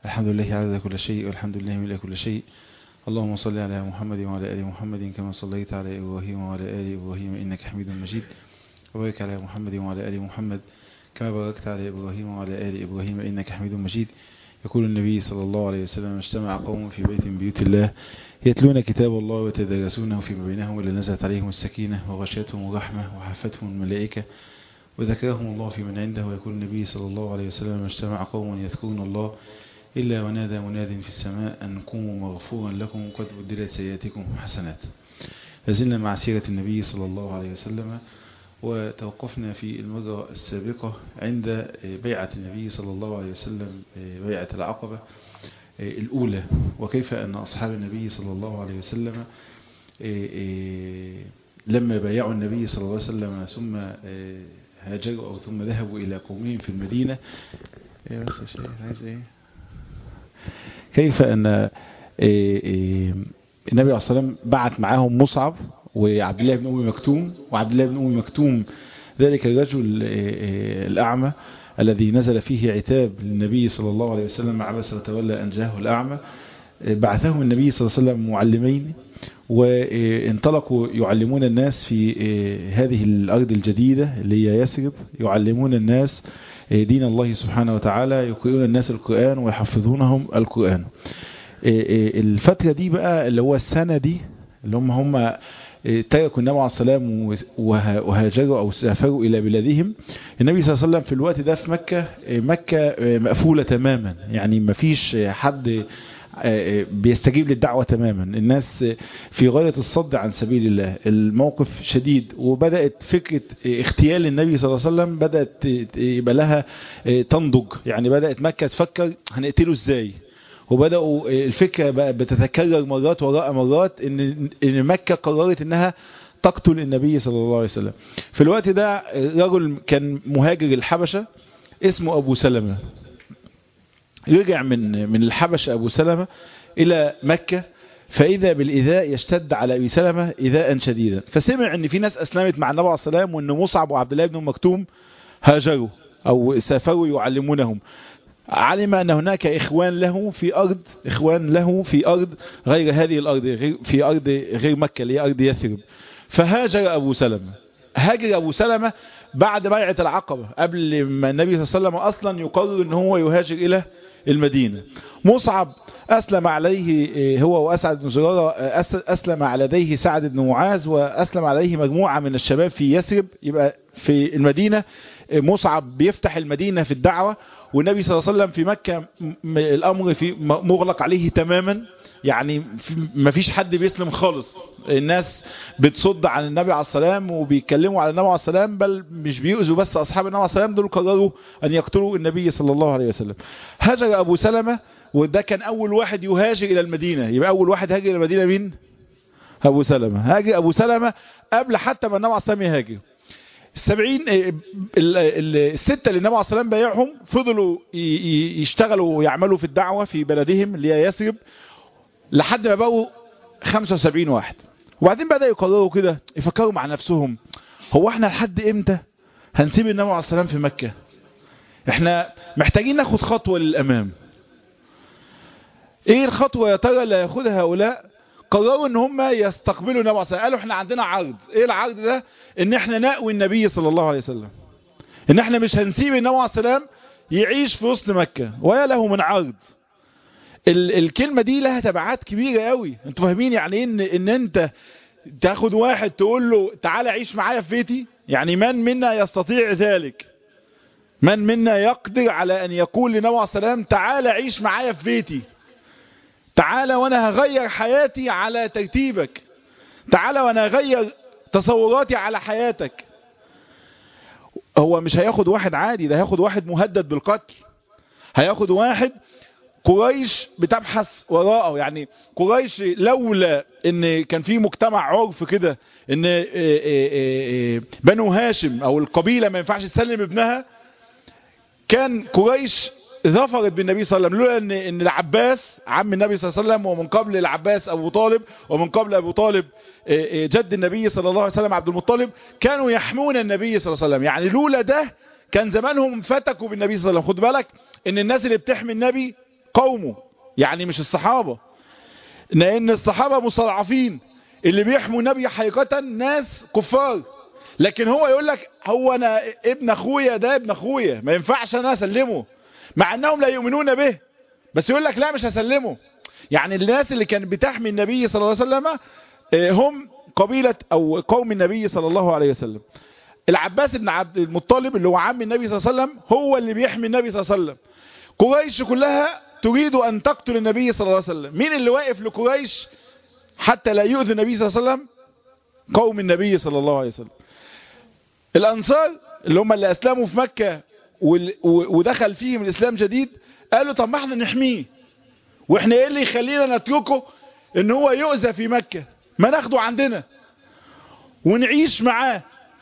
الحمد لله عدد كل شيء والحمد لله ملء كل شيء اللهم صل على محمد وعلى آل محمد كما صليت على إبراهيم وعلى آل إبراهيم إنك حميد مجيد وبارك على محمد وعلى آل محمد كما باركت على إبراهيم وعلى آل إبراهيم إنك حميد مجيد يقول النبي صلى الله عليه وسلم اجتمع قوم في بيت من بيوت الله يتلون كتاب الله ويتدارسونه فيما بينهم إلا نزلت عليهم السكينة وغشيتهم الرحمة وحفتهم الملائكة وذكرهم الله في من عنده ويقول النبي صلى الله عليه وسلم اجتمع قوم يذكرون الله إلا ونادى مناد في السماء أن قوموا مغفورا لكم قد بدلت سيئاتكم حسنات لازلنا مع سيرة النبي صلى الله عليه وسلم وتوقفنا في المرة السابقة عند بيعة النبي صلى الله عليه وسلم بيعة العقبة الأولى وكيف أن أصحاب النبي صلى الله عليه وسلم لما بايعوا النبي صلى الله عليه وسلم ثم هاجروا أو ثم ذهبوا إلى قومهم في المدينة إيه بس يا شيخ عايز إيه كيف أن النبي عليه الصلاة والسلام بعت معاهم مصعب وعبد الله بن أم مكتوم وعبد الله بن أم مكتوم ذلك الرجل الأعمى الذي نزل فيه عتاب للنبي صلى الله عليه وسلم عبس وتولى أن جاءه الأعمى بعثهم النبي صلى الله عليه وسلم معلمين وانطلقوا يعلمون الناس في هذه الأرض الجديدة اللي هي يثرب يعلمون الناس دين الله سبحانه وتعالى يقرؤون الناس القرآن ويحفظونهم القرآن الفترة دي بقى اللي هو السنة دي اللي هم هم تركوا النبي عليه السلام وهاجروا أو سافروا إلى بلادهم النبي صلى الله عليه وسلم في الوقت ده في مكة مكة مقفولة تماما يعني ما فيش حد بيستجيب للدعوة تماما الناس في غاية الصد عن سبيل الله الموقف شديد وبدأت فكرة اغتيال النبي صلى الله عليه وسلم بدأت يبقى لها تنضج يعني بدأت مكة تفكر هنقتله ازاي وبدأوا الفكرة بقى بتتكرر مرات وراء مرات ان ان مكة قررت انها تقتل النبي صلى الله عليه وسلم في الوقت ده رجل كان مهاجر الحبشة اسمه ابو سلمة رجع من من الحبشة ابو سلمة الى مكة فإذا بالإذاء يشتد على أبي سلمة إذاء شديدا فسمع أن في ناس أسلمت مع النبي عليه السلام وأن مصعب وعبد الله بن مكتوم هاجروا أو سافروا يعلمونهم علم أن هناك إخوان له في أرض إخوان له في أرض غير هذه الأرض غير في أرض غير مكة اللي هي أرض يثرب فهاجر أبو سلمة هاجر أبو سلمة بعد بيعة العقبة قبل ما النبي صلى الله عليه وسلم أصلا يقرر أن هو يهاجر إلى المدينة مصعب أسلم عليه هو وأسعد بن زرارة أسلم على يديه سعد بن معاذ وأسلم عليه مجموعة من الشباب في يثرب يبقى في المدينة مصعب بيفتح المدينة في الدعوة والنبي صلى الله عليه وسلم في مكة الأمر في مغلق عليه تماما يعني ما فيش حد بيسلم خالص الناس بتصد عن النبي عليه السلام وبيتكلموا على النبي عليه السلام بل مش بيؤذوا بس أصحاب النبي عليه السلام دول قرروا أن يقتلوا النبي صلى الله عليه وسلم هاجر أبو سلمة وده كان أول واحد يهاجر إلى المدينة يبقى أول واحد هاجر إلى المدينة مين أبو سلمة هاجر أبو سلمة قبل حتى ما النبي عليه السلام يهاجر السبعين الستة اللي النبي عليه السلام بايعهم فضلوا يشتغلوا ويعملوا في الدعوة في بلدهم اللي هي يثرب لحد ما بقوا 75 واحد وبعدين بدأوا يقرروا كده يفكروا مع نفسهم هو احنا لحد امتى هنسيب النبي عليه السلام في مكة احنا محتاجين ناخد خطوة للأمام ايه الخطوة يا ترى اللي هياخدها هؤلاء قرروا ان هم يستقبلوا النبي عليه السلام قالوا احنا عندنا عرض ايه العرض ده ان احنا نأوي النبي صلى الله عليه وسلم ان احنا مش هنسيب النبي عليه السلام يعيش في وسط مكة ويا له من عرض ال الكلمة دي لها تبعات كبيرة قوي انتوا فاهمين يعني ايه ان, إن انت تاخد واحد تقول له تعالى عيش معايا في بيتي يعني من منا يستطيع ذلك من منا يقدر على ان يقول لنبي عليه السلام تعالى عيش معايا في بيتي تعالى وانا هغير حياتي على ترتيبك تعالى وانا هغير تصوراتي على حياتك هو مش هياخد واحد عادي ده هياخد واحد مهدد بالقتل هياخد واحد قريش بتبحث وراءه يعني قريش لولا ان كان في مجتمع عرف كده ان بنو هاشم او القبيلة ما ينفعش تسلم ابنها كان قريش ظفرت بالنبي صلى الله عليه وسلم لولا ان ان العباس عم النبي صلى الله عليه وسلم ومن قبل العباس ابو طالب ومن قبل ابو طالب جد النبي صلى الله عليه وسلم عبد المطلب كانوا يحمون النبي صلى الله عليه وسلم يعني لولا ده كان زمانهم فتكوا بالنبي صلى الله عليه وسلم خد بالك ان الناس اللي بتحمي النبي قومه يعني مش الصحابة لان الصحابة مستضعفين اللي بيحموا النبي حقيقة ناس كفار لكن هو يقول لك هو انا ابن اخويا ده ابن اخويا ما ينفعش انا اسلمه مع انهم لا يؤمنون به بس يقول لك لا مش هسلمه يعني الناس اللي كانت بتحمي النبي صلى الله عليه وسلم هم قبيلة او قوم النبي صلى الله عليه وسلم العباس بن عبد المطلب اللي هو عم النبي صلى الله عليه وسلم هو اللي بيحمي النبي صلى الله عليه وسلم قريش كلها تريد ان تقتل النبي صلى الله عليه وسلم مين اللي واقف لقريش حتى لا يؤذي النبي صلى الله عليه وسلم قوم النبي صلى الله عليه وسلم الانصار اللي هم اللي اسلموا في مكة ودخل فيهم الاسلام جديد قالوا طب ما احنا نحميه واحنا ايه اللي يخلينا نتركه ان هو يؤذى في مكة ما ناخده عندنا ونعيش معاه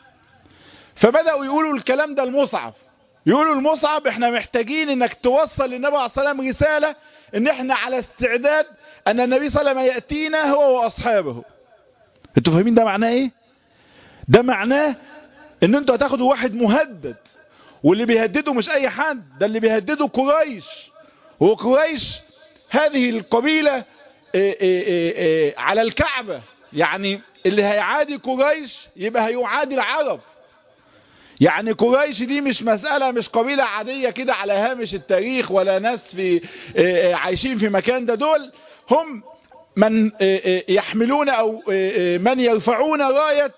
فبدأوا يقولوا الكلام ده المصعب يقولوا المصعب احنا محتاجين انك توصل للنبي عليه الصلاة والسلام رسالة ان احنا على استعداد ان النبي صلى الله عليه وسلم يأتينا هو واصحابه انتوا فاهمين ده معناه ايه ده معناه ان انتوا هتاخدوا واحد مهدد واللي بيهدده مش اي حد ده اللي بيهدده قريش وقريش هذه القبيلة إيه إيه إيه على الكعبة يعني اللي هيعادي قريش يبقى هيعادي العرب يعني قريش دي مش مسألة مش قبيلة عادية كده على هامش التاريخ ولا ناس في عايشين في مكان ده دول هم من يحملون او من يرفعون راية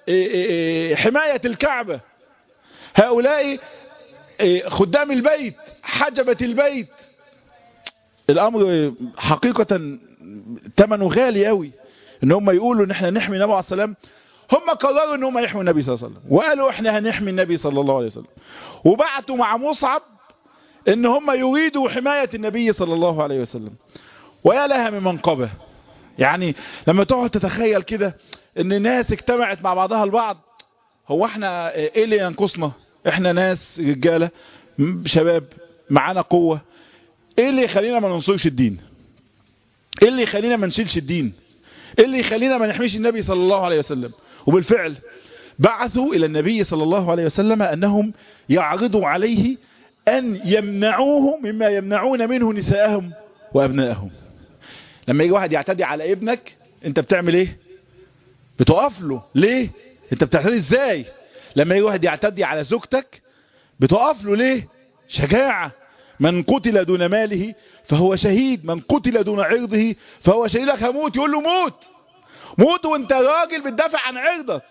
حماية الكعبة هؤلاء خدام البيت حجبة البيت الامر حقيقة ثمنه غالي قوي ان هم يقولوا ان احنا نحمي النبي عليه السلام هم قرروا ان هم يحموا النبي صلى الله عليه وسلم وقالوا احنا هنحمي النبي صلى الله عليه وسلم وبعتوا مع مصعب ان هم يريدوا حماية النبي صلى الله عليه وسلم ويا لها من منقبة يعني لما تقعد تتخيل كده ان ناس اجتمعت مع بعضها البعض هو احنا ايه اللي ينقصنا احنا ناس رجالة شباب معانا قوة ايه اللي يخلينا ما ننصرش الدين ايه اللي يخلينا ما نشيلش الدين ايه اللي يخلينا ما نحميش النبي صلى الله عليه وسلم وبالفعل بعثوا الى النبي صلى الله عليه وسلم انهم يعرضوا عليه ان يمنعوه مما يمنعون منه نساءهم وابنائهم لما يجي واحد يعتدي على ابنك انت بتعمل ايه بتقف له ليه انت بتعتدي ازاي لما يجي واحد يعتدي على زوجتك بتقف له ليه شجاعة من قتل دون ماله فهو شهيد من قتل دون عرضه فهو شهيد لك هموت يقول له موت موت وانت راجل بتدافع عن عرضك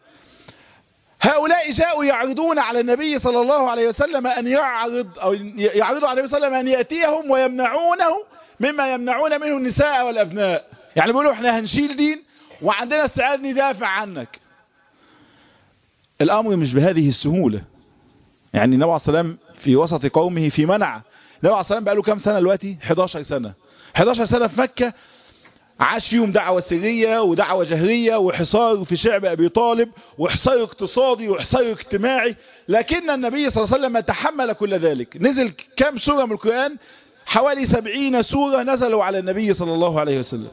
هؤلاء جاءوا يعرضون على النبي صلى الله عليه وسلم أن يعرض أو يعرضوا على النبي صلى الله عليه وسلم أن يأتيهم ويمنعونه مما يمنعون منه النساء والأبناء يعني بيقولوا احنا هنشيل دين وعندنا استعداد ندافع عنك الأمر مش بهذه السهولة يعني النبي عليه السلام في وسط قومه في منع النبي عليه السلام بقى له كام سنة دلوقتي 11 سنة 11 سنة في مكة عاش فيهم دعوة سرية ودعوة جهرية وحصار في شعب أبي طالب وحصار اقتصادي وحصار اجتماعي لكن النبي صلى الله عليه وسلم تحمل كل ذلك نزل كام سورة من القرآن حوالي سبعين سورة نزلوا على النبي صلى الله عليه وسلم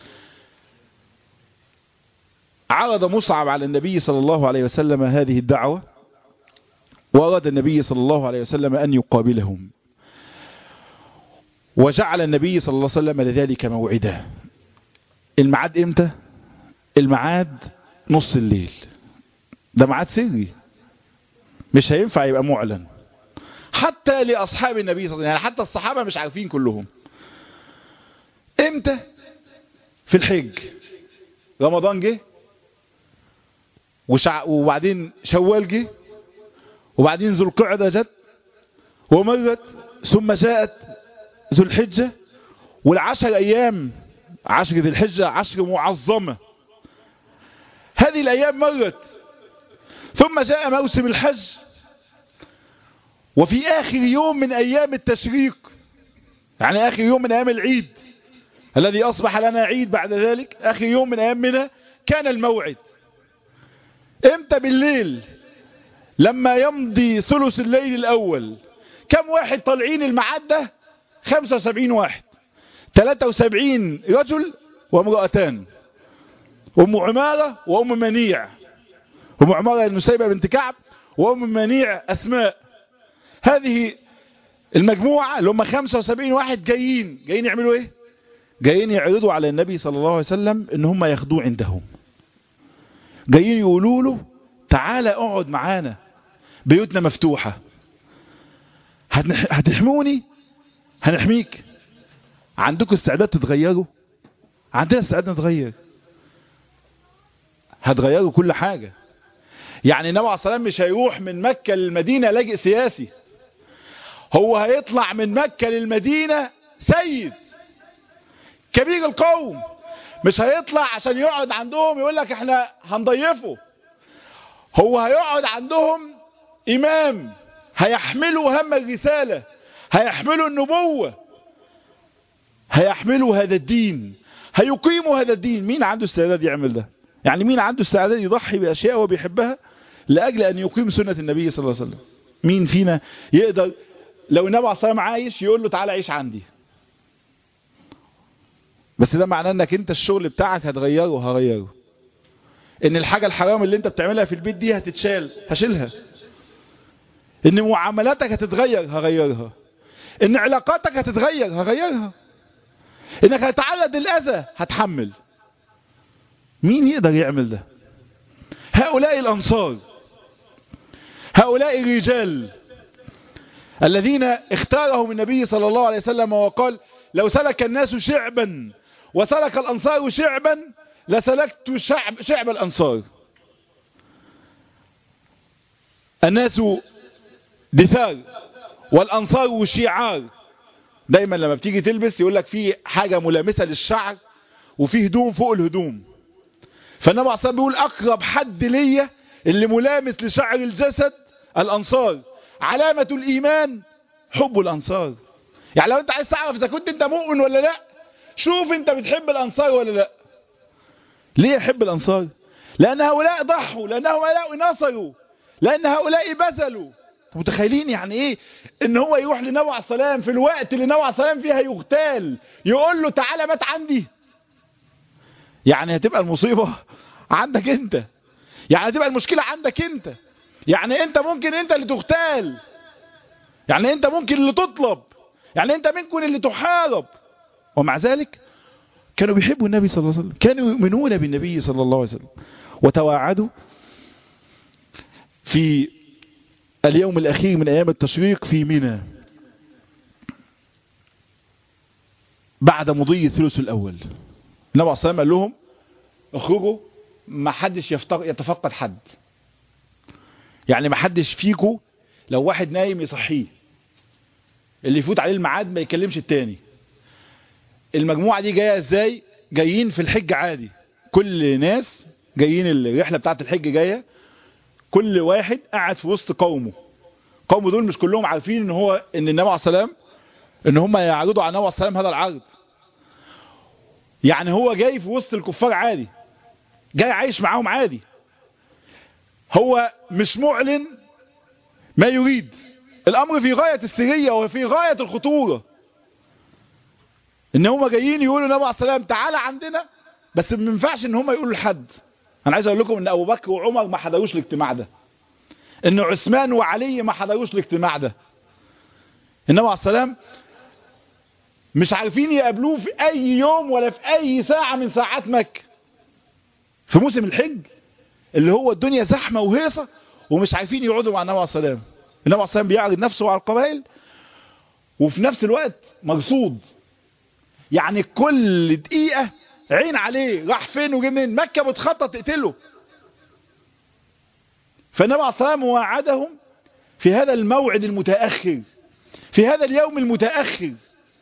عرض مصعب على النبي صلى الله عليه وسلم هذه الدعوة وأراد النبي صلى الله عليه وسلم أن يقابلهم وجعل النبي صلى الله عليه وسلم لذلك موعدا الميعاد امتى الميعاد نص الليل ده ميعاد سري مش هينفع يبقى معلن حتى لأصحاب النبي صلى الله عليه وسلم يعني حتى الصحابة مش عارفين كلهم امتى في الحج رمضان جه وشع... وبعدين شوال جه وبعدين ذو القعدة جت ومرت ثم جاءت ذو الحجة والعشر أيام عشر ذي الحجة عشر معظمة هذه الأيام مرت ثم جاء موسم الحج وفي آخر يوم من أيام التشريق يعني آخر يوم من أيام العيد الذي أصبح لنا عيد بعد ذلك آخر يوم من أيامنا كان الموعد امتى بالليل لما يمضي ثلث الليل الأول كم واحد طالعين الميعاد ده 75 واحد 73 رجل وامرأتان أم عمارة وأم منيع أم عمارة المسيبة بنت كعب وأم منيع أسماء هذه المجموعة اللي هم 75 واحد جايين جايين يعملوا ايه جايين يعرضوا على النبي صلى الله عليه وسلم ان هم ياخدوه عندهم جايين يقولوا له تعالى اقعد معانا بيوتنا مفتوحة هتحموني هنحميك عندكم استعداد تتغيروا عندنا استعداد نتغير هتغيروا كل حاجة يعني النبي عليه الصلاة مش هيروح من مكة للمدينة لاجئ سياسي هو هيطلع من مكة للمدينة سيد كبير القوم مش هيطلع عشان يقعد عندهم يقول لك احنا هنضيفه هو هيقعد عندهم امام هيحملوا هم الرسالة هيحملوا النبوة هيحملوا هذا الدين هيقيموا هذا الدين مين عنده استعداد يعمل ده يعني مين عنده استعداد يضحي بأشياء هو بيحبها لأجل أن يقيم سنة النبي صلى الله عليه وسلم مين فينا يقدر لو النبي عليه الصلاة عايش يقول له تعالى عيش عندي بس ده معناه انك انت الشغل بتاعك هتغيره هغيره ان الحاجة الحرام اللي انت بتعملها في البيت دي هتتشال هشيلها ان معاملاتك هتتغير هغيرها ان علاقاتك هتتغير هغيرها انك هتتعرض للاذى هتحمل مين يقدر يعمل ده هؤلاء الانصار هؤلاء الرجال الذين اختارهم النبي صلى الله عليه وسلم وقال لو سلك الناس شعبا وسلك الانصار شعبا لسلكت شعب, شعب الانصار الناس دثار والانصار شعار دايما لما بتيجي تلبس يقول لك في حاجة ملامسة للشعر وفي هدوم فوق الهدوم فالنبي عليه الصلاة بيقول اقرب حد ليا اللي ملامس لشعر الجسد الانصار علامة الايمان حب الانصار يعني لو انت عايز تعرف اذا كنت انت مؤمن ولا لا شوف انت بتحب الانصار ولا لا ليه يحب الانصار لان هؤلاء ضحوا لان هؤلاء نصروا لان هؤلاء بذلوا متخيلين يعني ايه ان هو يروح لنبي عليه السلام في الوقت اللي نبي عليه السلام فيها يغتال يقول له تعالى مات عندي يعني هتبقى المصيبة عندك انت يعني هتبقى المشكلة عندك انت يعني انت ممكن انت اللي تغتال يعني انت ممكن اللي تطلب يعني انت ممكن اللي تحارب ومع ذلك كانوا بيحبوا النبي صلى الله عليه وسلم كانوا يؤمنون بالنبي صلى الله عليه وسلم وتواعدوا في اليوم الأخير من أيام التشريق في منى بعد مضي الثلث الأول النبي عليه الصلاة قال لهم اخرجوا ما حدش يتفقد حد يعني ما حدش فيكم لو واحد نايم يصحيه اللي يفوت عليه الميعاد ما يكلمش التاني المجموعة دي جاية ازاي جايين في الحج عادي كل ناس جايين الرحلة بتاعت الحج جاية كل واحد قاعد في وسط قومه قومه دول مش كلهم عارفين ان هو ان النبي عليه السلام ان هم يعرضوا على النبي عليه السلام هذا العرض يعني هو جاي في وسط الكفار عادي جاي عايش معاهم عادي هو مش معلن ما يريد الامر في غاية السرية وفي غاية الخطورة ان هم جايين يقولوا النبي عليه السلام تعالى عندنا بس ما ينفعش ان هم يقولوا لحد انا عايز اقول لكم ان ابو بكر وعمر ما حضروش الاجتماع ده ان عثمان وعلي ما حضروش الاجتماع ده النبي عليه السلام مش عارفين يقابلوه في اي يوم ولا في اي ساعة من ساعات مكة في موسم الحج اللي هو الدنيا زحمة وهيصة ومش عارفين يقعدوا مع النبي عليه السلام النبي عليه السلام بيعرض نفسه على القبائل وفي نفس الوقت مرصود يعني كل دقيقة عين عليه راح فين وجه منين مكة بتخطط تقتله فالنبي عليه السلام وعدهم في هذا الموعد المتأخر في هذا اليوم المتأخر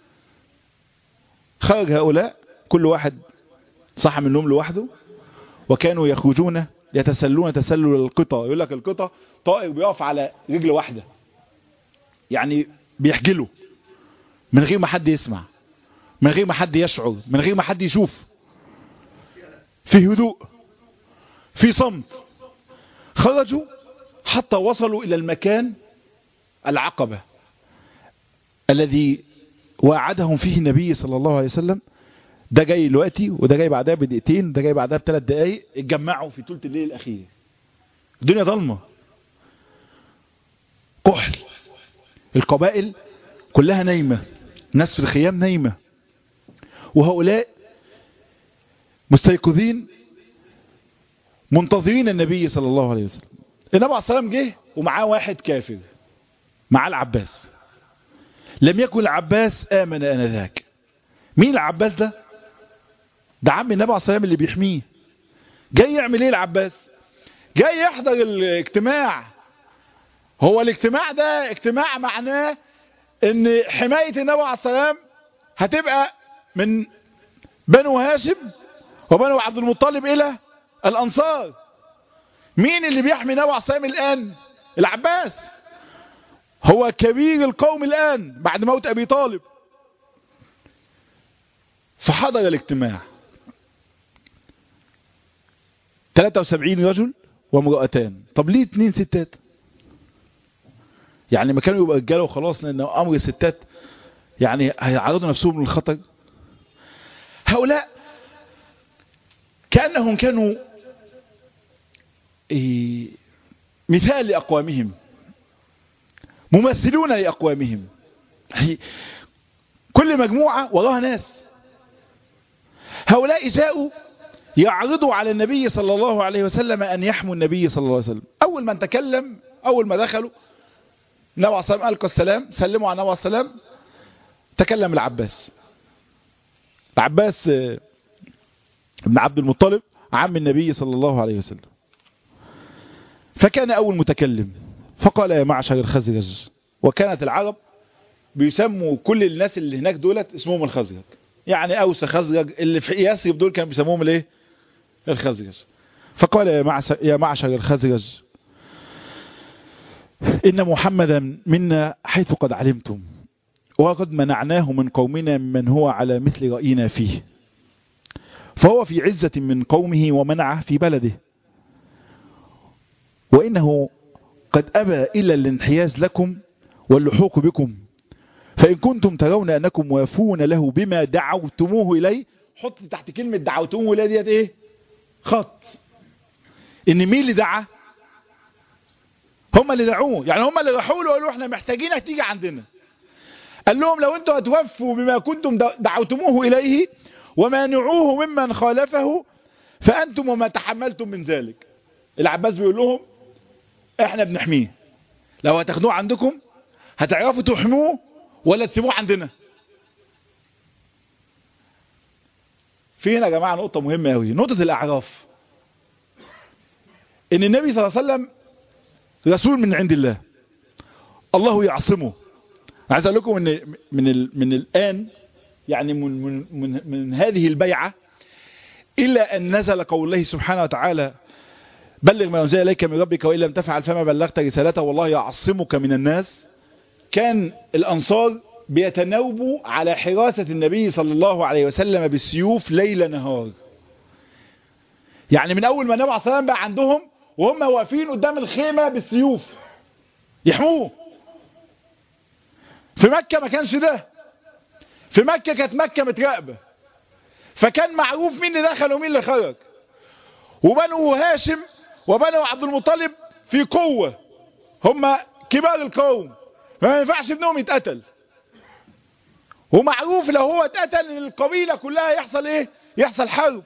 خرج هؤلاء كل واحد صح من النوم لوحده وكانوا يخرجون يتسلون تسلل القطة يقول لك القطة طائر بيقف على رجل واحدة يعني بيحجله من غير ما حد يسمع من غير ما حد يشعر من غير ما حد يشوف في هدوء في صمت خرجوا حتى وصلوا إلى المكان العقبة الذي وعدهم فيه النبي صلى الله عليه وسلم ده جاي دلوقتي وده جاي بعدها بدقيقتين ده جاي بعدها بثلاث دقايق اتجمعوا في ثلث الليل الأخير الدنيا ضلمة كحل القبائل كلها نايمة ناس في الخيام نايمة وهؤلاء مستيقظين منتظرين النبي صلى الله عليه وسلم النبي عليه الصلاة والسلام جه ومعاه واحد كافر معاه العباس لم يكن العباس آمن آنذاك مين العباس ده ده عم النبي عليه الصلاة والسلام اللي بيحميه جاي يعمل ايه العباس جاي يحضر الاجتماع هو الاجتماع ده اجتماع معناه ان حماية النبي عليه السلام هتبقى من بنو هاشم وبنو عبد المطلب الى الانصار مين اللي بيحمي النبي عليه السلام الان العباس هو كبير القوم الان بعد موت ابي طالب فحضر الاجتماع 73 رجل وامرأتان طب ليه اتنين ستات يعني ما كانوا يبقى رجاله وخلاص لان امر الستات يعني هيعرضوا نفسهم للخطر هؤلاء كأنهم كانوا إيه مثال لأقوامهم ممثلون لأقوامهم كل مجموعة وراها ناس هؤلاء جاءوا يعرضوا على النبي صلى الله عليه وسلم أن يحموا النبي صلى الله عليه وسلم أول من تكلم أول ما دخلوا النبي عليه الصلاة ألقى السلام سلموا على النبي عليه السلام تكلم العباس العباس ابن عبد المطلب عم النبي صلى الله عليه وسلم فكان أول متكلم فقال يا معشر الخزرج وكانت العرب بيسموا كل الناس اللي هناك دولت اسمهم الخزرج يعني أوس خزرج اللي في ياسرب دول كانوا بيسموهم الايه الخزرج فقال يا معشر, يا معشر الخزرج إن محمدا منا حيث قد علمتم وقد منعناه من قومنا من هو على مثل رأينا فيه فهو في عزة من قومه ومنعه في بلده وإنه قد أبى إلا الانحياز لكم واللحوق بكم فإن كنتم ترون أنكم وافون له بما دعوتموه إليه حط تحت كلمة دعوتموه إليه ديت إيه خط إن مين اللي دعا هم اللي دعوه يعني هم اللي راحوا له وقالوا احنا محتاجينك تيجي عندنا قال لهم لو انتوا هتوفوا بما كنتم دعوتموه إليه ومانعوه ممن خالفه فأنتم وما تحملتم من ذلك العباس بيقول لهم احنا بنحميه لو هتاخدوه عندكم هتعرفوا تحموه ولا تسيبوه عندنا في هنا يا جماعة نقطة مهمة قوي نقطة الأعراف ان النبي صلى الله عليه وسلم رسول من عند الله الله يعصمه عايز اقول لكم ان من ال... من الان يعني من من من, من هذه البيعه الى ان نزل قول الله سبحانه وتعالى بلغ ما انزل اليك من ربك وان لم تفعل فما بلغت رسالته والله يعصمك من الناس كان الانصار بيتناوبوا على حراسه النبي صلى الله عليه وسلم بالسيوف ليل نهار يعني من اول ما النبي عليه الصلاه والسلام بقى عندهم وهم واقفين قدام الخيمه بالسيوف يحموه في مكة ما كانش ده في مكة كانت مكة متراقبة فكان معروف مين اللي دخل ومين اللي خرج وبنو هاشم وبنو عبد المطلب في قوة هم كبار القوم ما ينفعش ابنهم يتقتل ومعروف لو هو اتقتل القبيلة كلها يحصل ايه يحصل حرب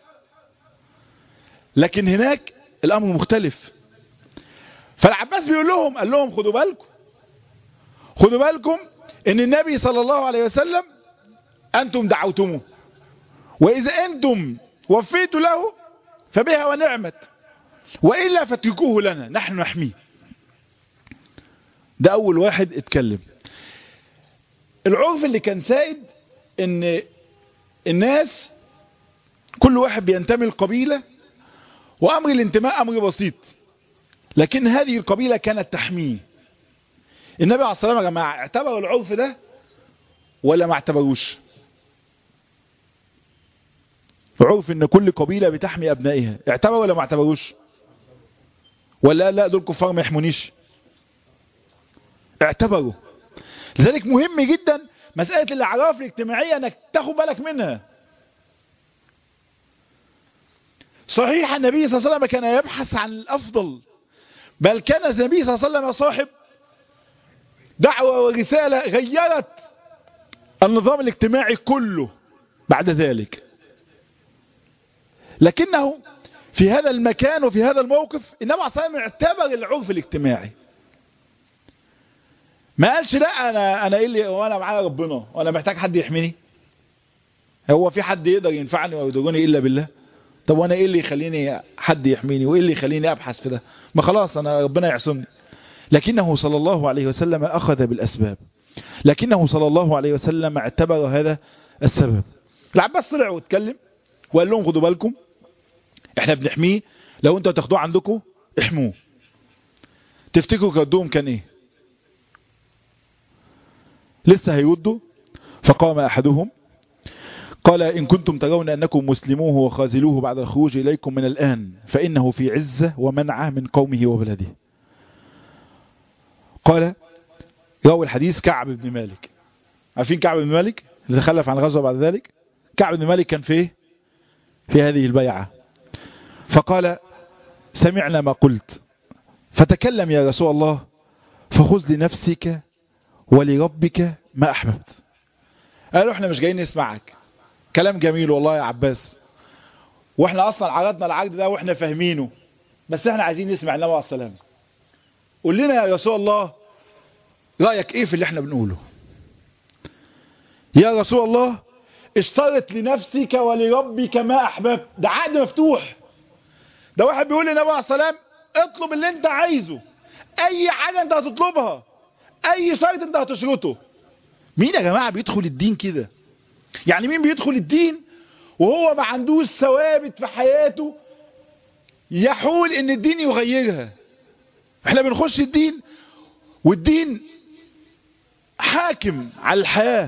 لكن هناك الامر مختلف فالعباس بيقول لهم قال لهم خدوا بالكم خدوا بالكم ان النبي صلى الله عليه وسلم انتم دعوتموه واذا انتم وفيتوا له فبها ونعمت وإلا فاتركوه لنا نحن نحميه ده اول واحد اتكلم العرف اللي كان سائد ان الناس كل واحد بينتمي القبيلة وامر الانتماء امر بسيط لكن هذه القبيلة كانت تحميه النبي عليه الصلاة والسلام يا جماعة اعتبروا العرف ده ولا ما اعتبروش عرف ان كل قبيلة بتحمي ابنائها اعتبروا ولا ما اعتبروش ولا لا دول كفار ما يحمونيش اعتبروا لذلك مهم جدا مسألة الاعراف الاجتماعية انك تاخد بالك منها صحيح النبي صلى الله عليه وسلم كان يبحث عن الافضل بل كان النبي صلى الله عليه وسلم صاحب دعوة ورسالة غيرت النظام الاجتماعي كله بعد ذلك لكنه في هذا المكان وفي هذا الموقف النبي عليه الصلاة والسلام اعتبر العرف الاجتماعي ما قالش لا انا انا ايه اللي وانا معايا ربنا وانا محتاج حد يحميني هو في حد يقدر ينفعني ويضرني الا بالله طب وانا ايه اللي يخليني حد يحميني وايه اللي يخليني ابحث في ده ما خلاص انا ربنا يعصمني لكنه صلى الله عليه وسلم اخذ بالاسباب لكنه صلى الله عليه وسلم اعتبر هذا السبب العباس طلع واتكلم وقال لهم خدوا بالكم احنا بنحميه لو انتوا تاخدوه عندكم احموه تفتكروا كدوهم كان ايه لسه هيودوا فقام احدهم قال إن كنتم ترون أنكم مسلموه وخازلوه بعد الخروج إليكم من الآن فإنه في عزة ومنعه من قومه وبلده قال روى الحديث كعب بن مالك عارفين كعب بن مالك اللي تخلف عن الغزوة بعد ذلك كعب بن مالك كان فيه في هذه البيعة فقال سمعنا ما قلت فتكلم يا رسول الله فخذ لنفسك ولربك ما أحببت قالوا احنا مش جايين نسمعك كلام جميل والله يا عباس واحنا اصلا عرضنا العقد ده واحنا فاهمينه بس احنا عايزين نسمع النبي عليه السلام قول لنا يا رسول الله رأيك ايه في اللي احنا بنقوله يا رسول الله اشترط لنفسك ولربك ما احببت ده عقد مفتوح ده واحد بيقول للنبي عليه السلام اطلب اللي انت عايزه اي حاجة انت هتطلبها اي شرط انت هتشرطه مين يا جماعة بيدخل الدين كده يعني مين بيدخل الدين وهو ما عندوش ثوابت في حياته يحول ان الدين يغيرها احنا بنخش الدين والدين حاكم على الحياة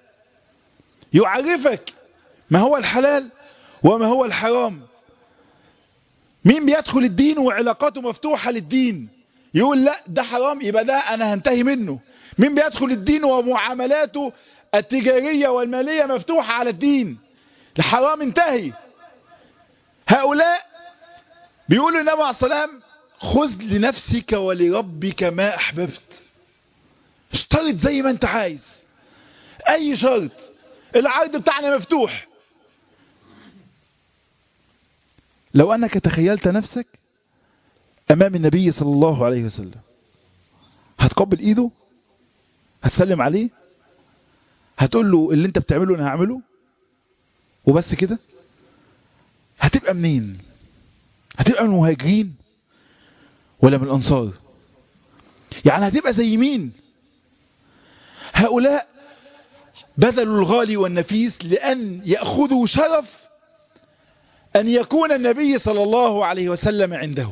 يعرفك ما هو الحلال وما هو الحرام مين بيدخل الدين وعلاقاته مفتوحة للدين يقول لا ده حرام يبقى ده انا هنتهي منه مين بيدخل الدين ومعاملاته التجارية والمالية مفتوحة على الدين الحرام انتهي هؤلاء بيقولوا النبي عليه السلام خذ لنفسك ولربك ما أحببت اشترط زي ما انت عايز اي شرط العرض بتاعنا مفتوح لو انك تخيلت نفسك امام النبي صلى الله عليه وسلم هتقبل ايده هتسلم عليه هتقول له اللي انت بتعمله انا هعمله وبس كده هتبقى منين هتبقى من المهاجرين ولا من الانصار يعني هتبقى زي مين هؤلاء بذلوا الغالي والنفيس لأن يأخذوا شرف أن يكون النبي صلى الله عليه وسلم عنده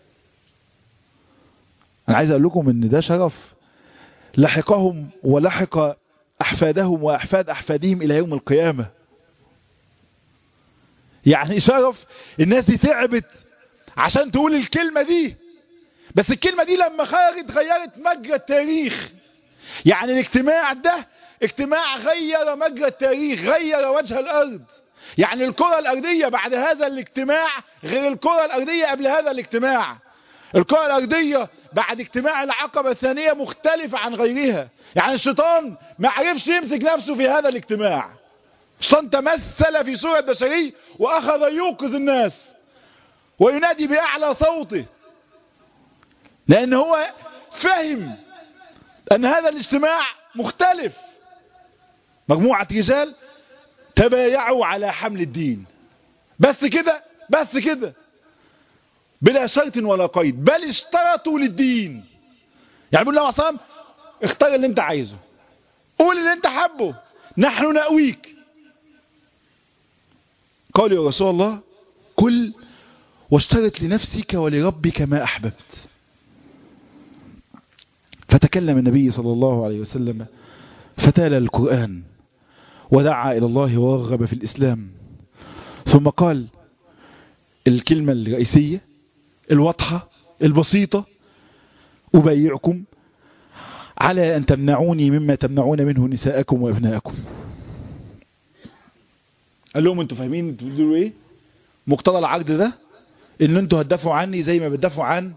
أنا عايز أقول لكم أن ده شرف لحقهم ولحق أحفادهم وأحفاد أحفادهم إلى يوم القيامة يعني شرف الناس دي تعبت عشان تقول الكلمة دي بس الكلمة دي لما خرجت غيرت مجرى التاريخ يعني الاجتماع ده اجتماع غير مجرى التاريخ غير وجه الأرض يعني الكرة الأرضية بعد هذا الاجتماع غير الكرة الأرضية قبل هذا الاجتماع الكرة الأرضية بعد اجتماع العقبة الثانية مختلفة عن غيرها يعني الشيطان ما عرفش يمسك نفسه في هذا الاجتماع الشيطان تمثل في صورة بشري وأخذ يوقظ الناس وينادي بأعلى صوته لأن هو فهم أن هذا الاجتماع مختلف مجموعة رجال تبايعوا على حمل الدين بس كده بس كده بلا شرط ولا قيد بل اشترطوا للدين يعني بيقول الله عليه اختار اللي انت عايزه قول اللي انت حبه نحن نأويك قال يا رسول الله كل واشترط لنفسك ولربك ما أحببت فتكلم النبي صلى الله عليه وسلم فتال القرآن ودعا إلى الله ورغب في الإسلام ثم قال الكلمة الرئيسية الواضحة البسيطة أبايعكم على أن تمنعوني مما تمنعون منه نساءكم وأبناءكم قال لهم انتوا فاهمين انتوا بتقولوا ايه مقتضى العقد ده ان انتوا هتدافعوا عني زي ما بتدافعوا عن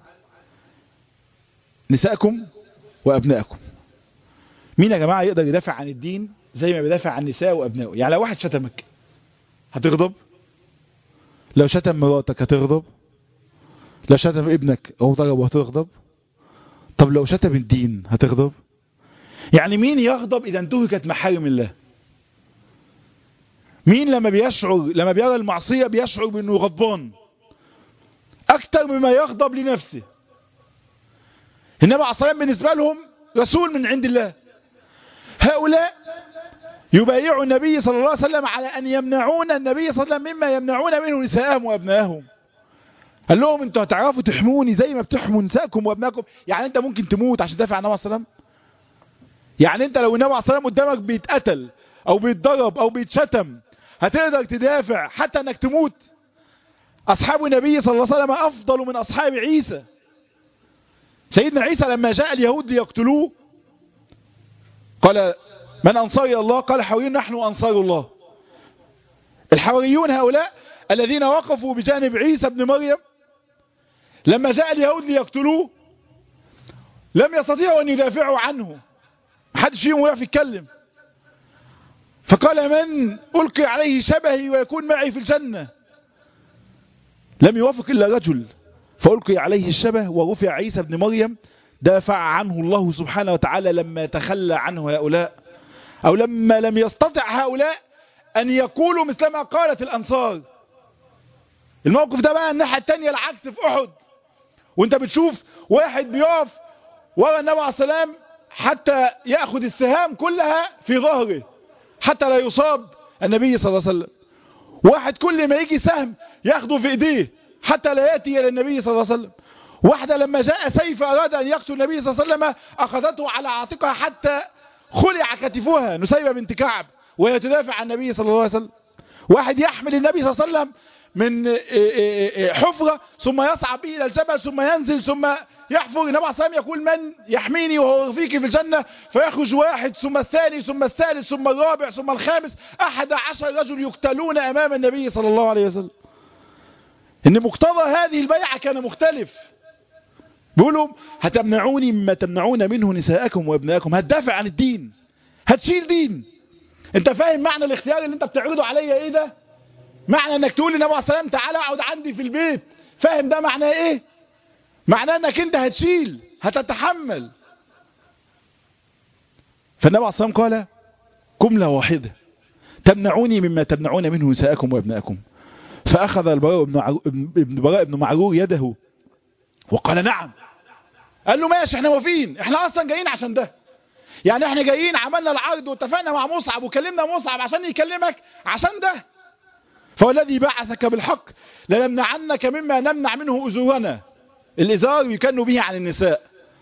نسائكم وابنائكم مين يا جماعة يقدر يدافع عن الدين زي ما بيدافع عن نساء وابنائه يعني لو واحد شتمك هتغضب لو شتم مراتك هتغضب لو شتم ابنك او ضربه هتغضب طب لو شتم الدين هتغضب يعني مين يغضب اذا انتهكت محارم الله مين لما بيشعر لما بيرى المعصية بيشعر بانه غضبان اكتر مما يغضب لنفسه النبي عليه الصلاة بالنسبة لهم رسول من عند الله هؤلاء يبايعوا النبي صلى الله عليه وسلم على أن يمنعون النبي صلى الله عليه وسلم مما يمنعون منه نساءهم وأبنائهم قال لهم انتوا هتعرفوا تحموني زي ما بتحموا نسائكم وأبنائكم يعني انت ممكن تموت عشان تدافع عن النبي صلى الله عليه وسلم يعني انت لو النبي عليه الصلاة والسلام قدامك بيتقتل او بيتضرب او بيتشتم هتقدر تدافع حتى انك تموت اصحاب النبي صلى الله عليه وسلم افضل من اصحاب عيسى سيدنا عيسى لما جاء اليهود ليقتلوه قال من أنصار الله قال حواريون نحن أنصار الله الحواريون هؤلاء الذين وقفوا بجانب عيسى بن مريم لما جاء اليهود ليقتلوه لم يستطيعوا أن يدافعوا عنه محدش فيهم يعرف يتكلم فقال من ألقي عليه شبهي ويكون معي في الجنة لم يوافق إلا رجل فألقي عليه الشبه ورفع عيسى بن مريم دافع عنه الله سبحانه وتعالى لما تخلى عنه هؤلاء أو لما لم يستطع هؤلاء أن يقولوا مثلما قالت الأنصار الموقف ده بقى الناحية التانية العكس في أحد وانت بتشوف واحد بيقف ورا النبي عليه السلام حتى يأخذ السهام كلها في ظهره حتى لا يصاب النبي صلى الله عليه وسلم واحد كل ما يجي سهم ياخده في ايديه حتى لا يأتي إلى النبي صلى الله عليه وسلم واحدة لما جاء سيف أراد أن يقتل النبي صلى الله عليه وسلم أخذته على عاتقها حتى خلع كتفها نسيبة بنت كعب وهي تدافع عن النبي صلى الله عليه وسلم واحد يحمل النبي صلى الله عليه وسلم من حفرة ثم يصعد به إلى الجبل ثم ينزل ثم يحفر النبي عليه الصلاة يقول من يحميني وهو فيك في الجنة فيخرج واحد ثم الثاني ثم الثالث ثم الرابع ثم الخامس أحد عشر رجل يقتلون أمام النبي صلى الله عليه وسلم إن مقتضى هذه البيعة كان مختلف بيقولوا هتمنعوني مما تمنعون منه نساءكم وابنائكم هتدافع عن الدين هتشيل دين انت فاهم معنى الاختيار اللي انت بتعرضه عليا ايه ده معنى انك تقول للنبي عليه السلام تعالى اقعد عندي في البيت فاهم ده معناه ايه معناه انك انت هتشيل هتتحمل فالنبي عليه السلام قال جملة واحدة تمنعوني مما تمنعون منه نساءكم وابنائكم فأخذ البراء بن, ابن براء بن معرور يده وقال نعم قال له ماشي احنا موافقين احنا اصلا جايين عشان ده يعني احنا جايين عملنا العرض واتفقنا مع مصعب وكلمنا مصعب عشان يكلمك عشان ده فوالذي بعثك بالحق لنمنعنك مما نمنع منه أزورنا الإزار يكن به عن النساء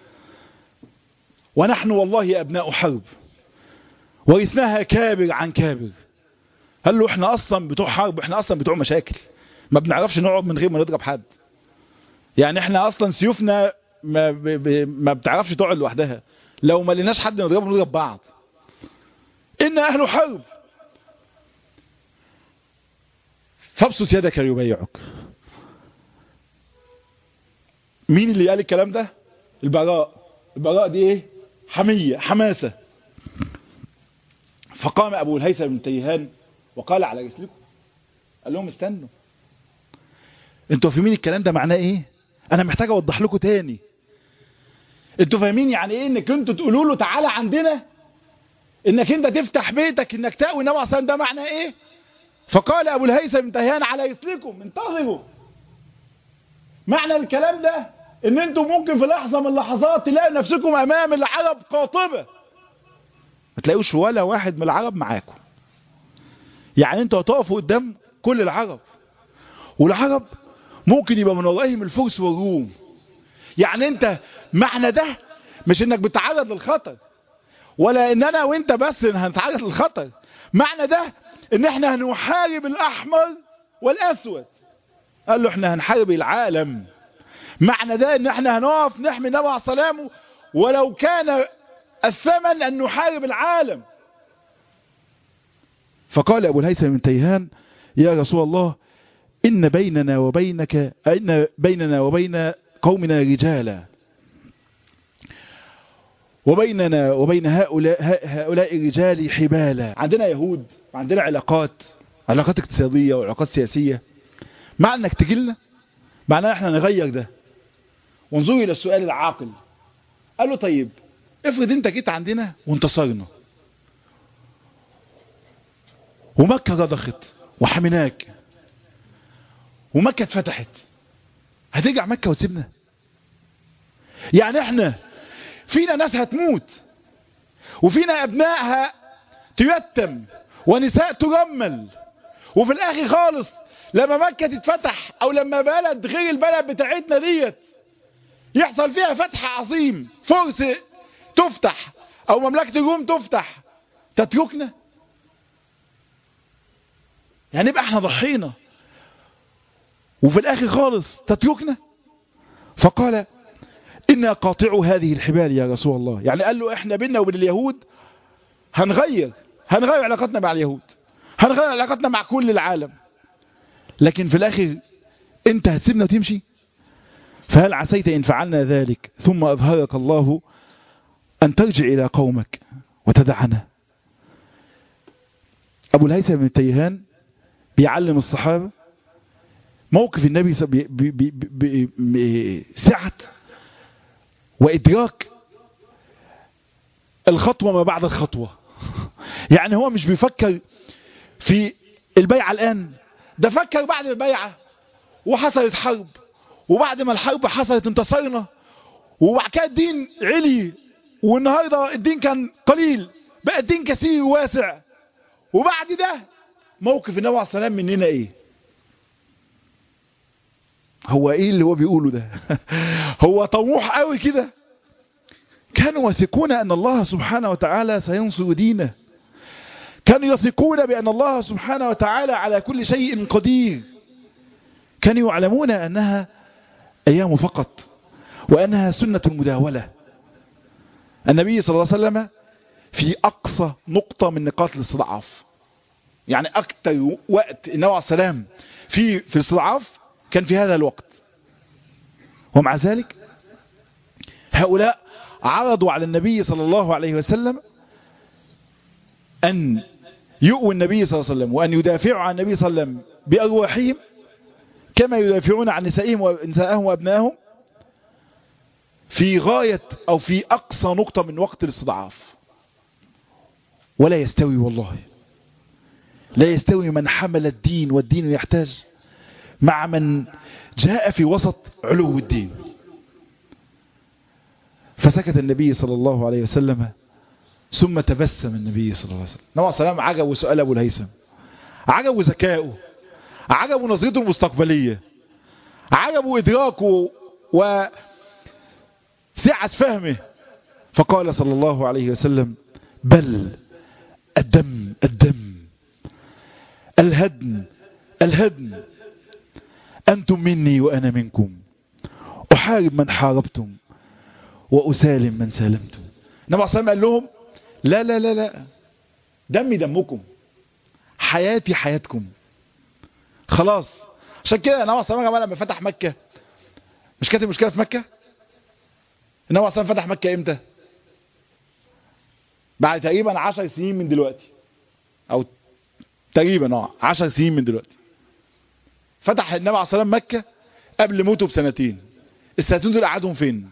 ونحن والله أبناء حرب ورثناها كابر عن كابر قال له احنا أصلا بتوع حرب احنا أصلا بتوع مشاكل ما بنعرفش نقعد من غير ما نضرب حد يعني احنا أصلا سيوفنا ما, ب... ب... ما بتعرفش تقعد لوحدها لو ما لناش حد نضربه نضرب بعض إن أهل حرب فابسط يدك يبايعك مين اللي قال الكلام ده البراء البراء دي ايه حمية حماسة فقام ابو الهيثم بن تيهان وقال على رسلكم قال لهم استنوا انتوا فاهمين الكلام ده معناه ايه انا محتاج اوضح لكم تاني انتوا فاهمين يعني ايه انك انتوا تقولوا له تعالى عندنا انك انت تفتح بيتك انك تقوي النبي صلى ده معناه ايه فقال ابو الهيثم بن تيهان على رسلكم انتظروا معنى الكلام ده ان انتوا ممكن في لحظة من اللحظات تلاقوا نفسكم امام العرب قاطبة ما تلاقوش ولا واحد من العرب معاكم يعني انتوا هتقفوا قدام كل العرب والعرب ممكن يبقى من ورائهم الفرس والروم يعني انت معنى ده مش انك بتتعرض للخطر ولا ان انا وانت بس هنتعرض للخطر معنى ده ان احنا هنحارب الاحمر والاسود قال له احنا هنحارب العالم معنى ده ان احنا هنقف نحمي النبي عليه السلام ولو كان الثمن ان نحارب العالم فقال ابو الهيثم بن تيهان يا رسول الله ان بيننا وبينك ان بيننا وبين قومنا رجالا وبيننا وبين هؤلاء هؤلاء الرجال حبالا عندنا يهود وعندنا علاقات علاقات اقتصادية وعلاقات سياسية مع انك تجي لنا معناه احنا نغير ده وانظروا الى السؤال العاقل قال له طيب افرض انت جيت عندنا وانتصرنا ومكة رضخت وحميناك ومكة اتفتحت هترجع مكة وتسيبنا يعني احنا فينا ناس هتموت وفينا ابنائها تيتم ونساء ترمل وفي الاخر خالص لما مكة تتفتح او لما بلد غير البلد بتاعتنا ديت يحصل فيها فتح عظيم فرس تفتح او مملكة الروم تفتح تتركنا يعني يبقى احنا ضحينا وفي الاخر خالص تتركنا فقال إنا قاطعوا هذه الحبال يا رسول الله يعني قال له احنا بيننا وبين اليهود هنغير هنغير علاقتنا مع اليهود هنغير علاقتنا مع كل العالم لكن في الاخر انت هتسيبنا وتمشي فهل عسيت ان فعلنا ذلك ثم اظهرك الله ان ترجع الى قومك وتدعنا ابو الهيثم بن التيهان بيعلم الصحابة موقف النبي بسعة وإدراك الخطوة ما بعد الخطوة يعني هو مش بيفكر في البيعة الآن ده فكر بعد البيعة وحصلت حرب وبعد ما الحرب حصلت انتصرنا وبعد كده الدين علي والنهاردة الدين كان قليل بقى الدين كثير وواسع وبعد ده موقف النبي عليه الصلاة والسلام مننا ايه هو ايه اللي هو بيقوله ده هو طموح قوي كده كانوا يثقون ان الله سبحانه وتعالى سينصر دينه كانوا يثقون بان الله سبحانه وتعالى على كل شيء قدير كانوا يعلمون انها ايام فقط وانها سنة المداولة النبي صلى الله عليه وسلم في اقصى نقطة من نقاط الاستضعاف يعني اكتر وقت النبي عليه السلام في في الاستضعاف كان في هذا الوقت ومع ذلك هؤلاء عرضوا على النبي صلى الله عليه وسلم أن يؤووا النبي صلى الله عليه وسلم وأن يدافعوا عن النبي صلى الله عليه وسلم بأرواحهم كما يدافعون عن نسائهم ونسائهم وأبنائهم في غاية أو في أقصى نقطة من وقت الاستضعاف ولا يستوي والله لا يستوي من حمل الدين والدين يحتاج مع من جاء في وسط علو الدين فسكت النبي صلى الله عليه وسلم ثم تبسم النبي صلى الله عليه وسلم نوع السلام عجبه سؤال أبو الهيثم عجبه ذكائه عجبه نظرته المستقبلية عجبه إدراكه وسعة فهمه فقال صلى الله عليه وسلم بل الدم الدم الهدم الهدم أنتم مني وأنا منكم أحارب من حاربتم وأسالم من سالمتم النبي صلى الله عليه وسلم قال لهم لا لا لا لا دمي دمكم حياتي حياتكم خلاص عشان كده النبي صلى الله عليه وسلم لما فتح مكة مش كانت المشكلة في مكة النبي صلى الله عليه وسلم فتح مكة امتى بعد تقريبا 10 سنين من دلوقتي او تقريبا اه 10 سنين من دلوقتي فتح النبي عليه الصلاه والسلام مكه قبل موته بسنتين السنتين دول قعدهم فين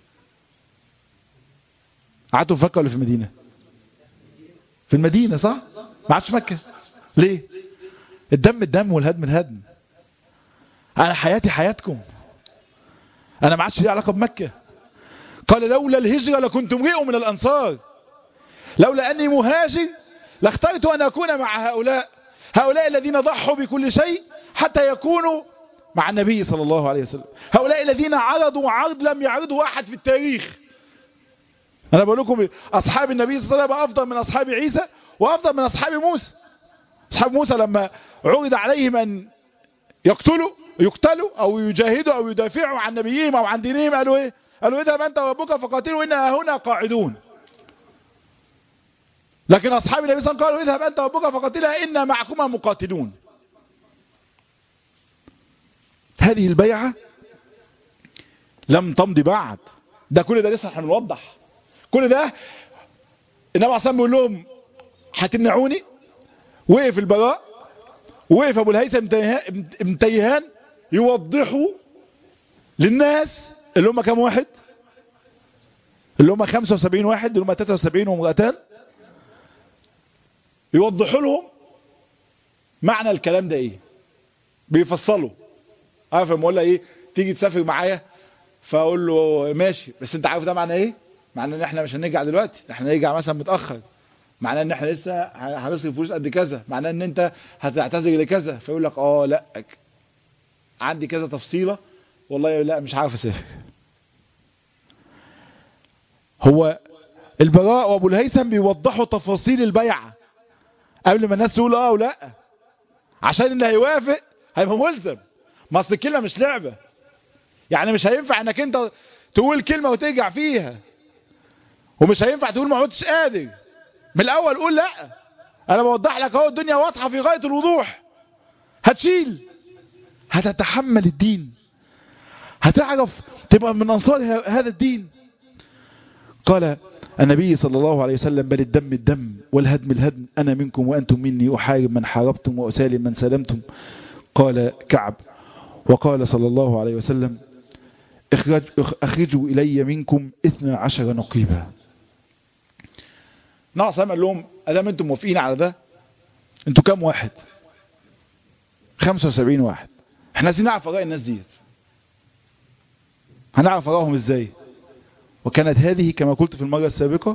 قعدوا في مكه ولا في المدينه في المدينه صح ما عادش مكه ليه الدم الدم والهدم الهدم انا حياتي حياتكم انا ما عادش لي علاقه بمكه قال لولا الهجره لكنت امرئ من الانصار لولا اني مهاجر لاخترت ان اكون مع هؤلاء هؤلاء الذين ضحوا بكل شيء حتى يكونوا مع النبي صلى الله عليه وسلم هؤلاء الذين عرضوا عرض لم يعرضه أحد في التاريخ أنا بقول لكم أصحاب النبي صلى الله عليه وسلم أفضل من أصحاب عيسى وأفضل من أصحاب موسى أصحاب موسى لما عرض عليهم أن يقتلوا يقتلوا أو يجاهدوا أو يدافعوا عن نبيهم أو عن دينهم قالوا إيه قالوا اذهب أنت وربك فقاتلوا إنا هنا قاعدون لكن أصحاب النبي صلى الله عليه وسلم قالوا اذهب أنت وربك فقاتلا إنا معكما مقاتلون هذه البيعة لم تمضي بعد ده كل ده لسه هنوضح كل ده النبي عليه بيقول لهم هتمنعوني وقف البراء وقف ابو الهيثم ابن تيهان يوضحوا للناس اللي هم كام واحد اللي هم 75 واحد اللي هم 73 ومرأتان يوضحوا لهم معنى الكلام ده ايه بيفصلوا عارف لما اقول لها ايه تيجي تسافر معايا فاقول له ماشي بس انت عارف ده معنى ايه معنى ان احنا مش هنرجع دلوقتي احنا هنرجع مثلا متاخر معناه ان احنا لسه هنصرف فلوس قد كذا معناه ان انت هتعتذر لكذا فيقول لك اه لا عندي كذا تفصيله والله لا مش عارف اسافر هو البراء وابو الهيثم بيوضحوا تفاصيل البيعه قبل ما الناس تقول اه ولا عشان اللي هيوافق هيبقى ملزم ما اصل الكلمه مش لعبه يعني مش هينفع انك انت تقول كلمه وترجع فيها ومش هينفع تقول ما عدتش قادر من الاول قول لا انا بوضح لك اهو الدنيا واضحه في غايه الوضوح هتشيل هتتحمل الدين هتعرف تبقى من انصار هذا الدين قال النبي صلى الله عليه وسلم بل الدم الدم والهدم الهدم أنا منكم وأنتم مني أحارب من حاربتم وأسالم من سلمتم قال كعب وقال صلى الله عليه وسلم اخرج أخرجوا إلي منكم اثنى عشر نقيبا نعص قال لهم أدام أنتم موافقين على ده أنتوا كام واحد 75 واحد احنا عايزين نعرف آراء الناس ديت هنعرف آرائهم ازاي وكانت هذه كما قلت في المرة السابقة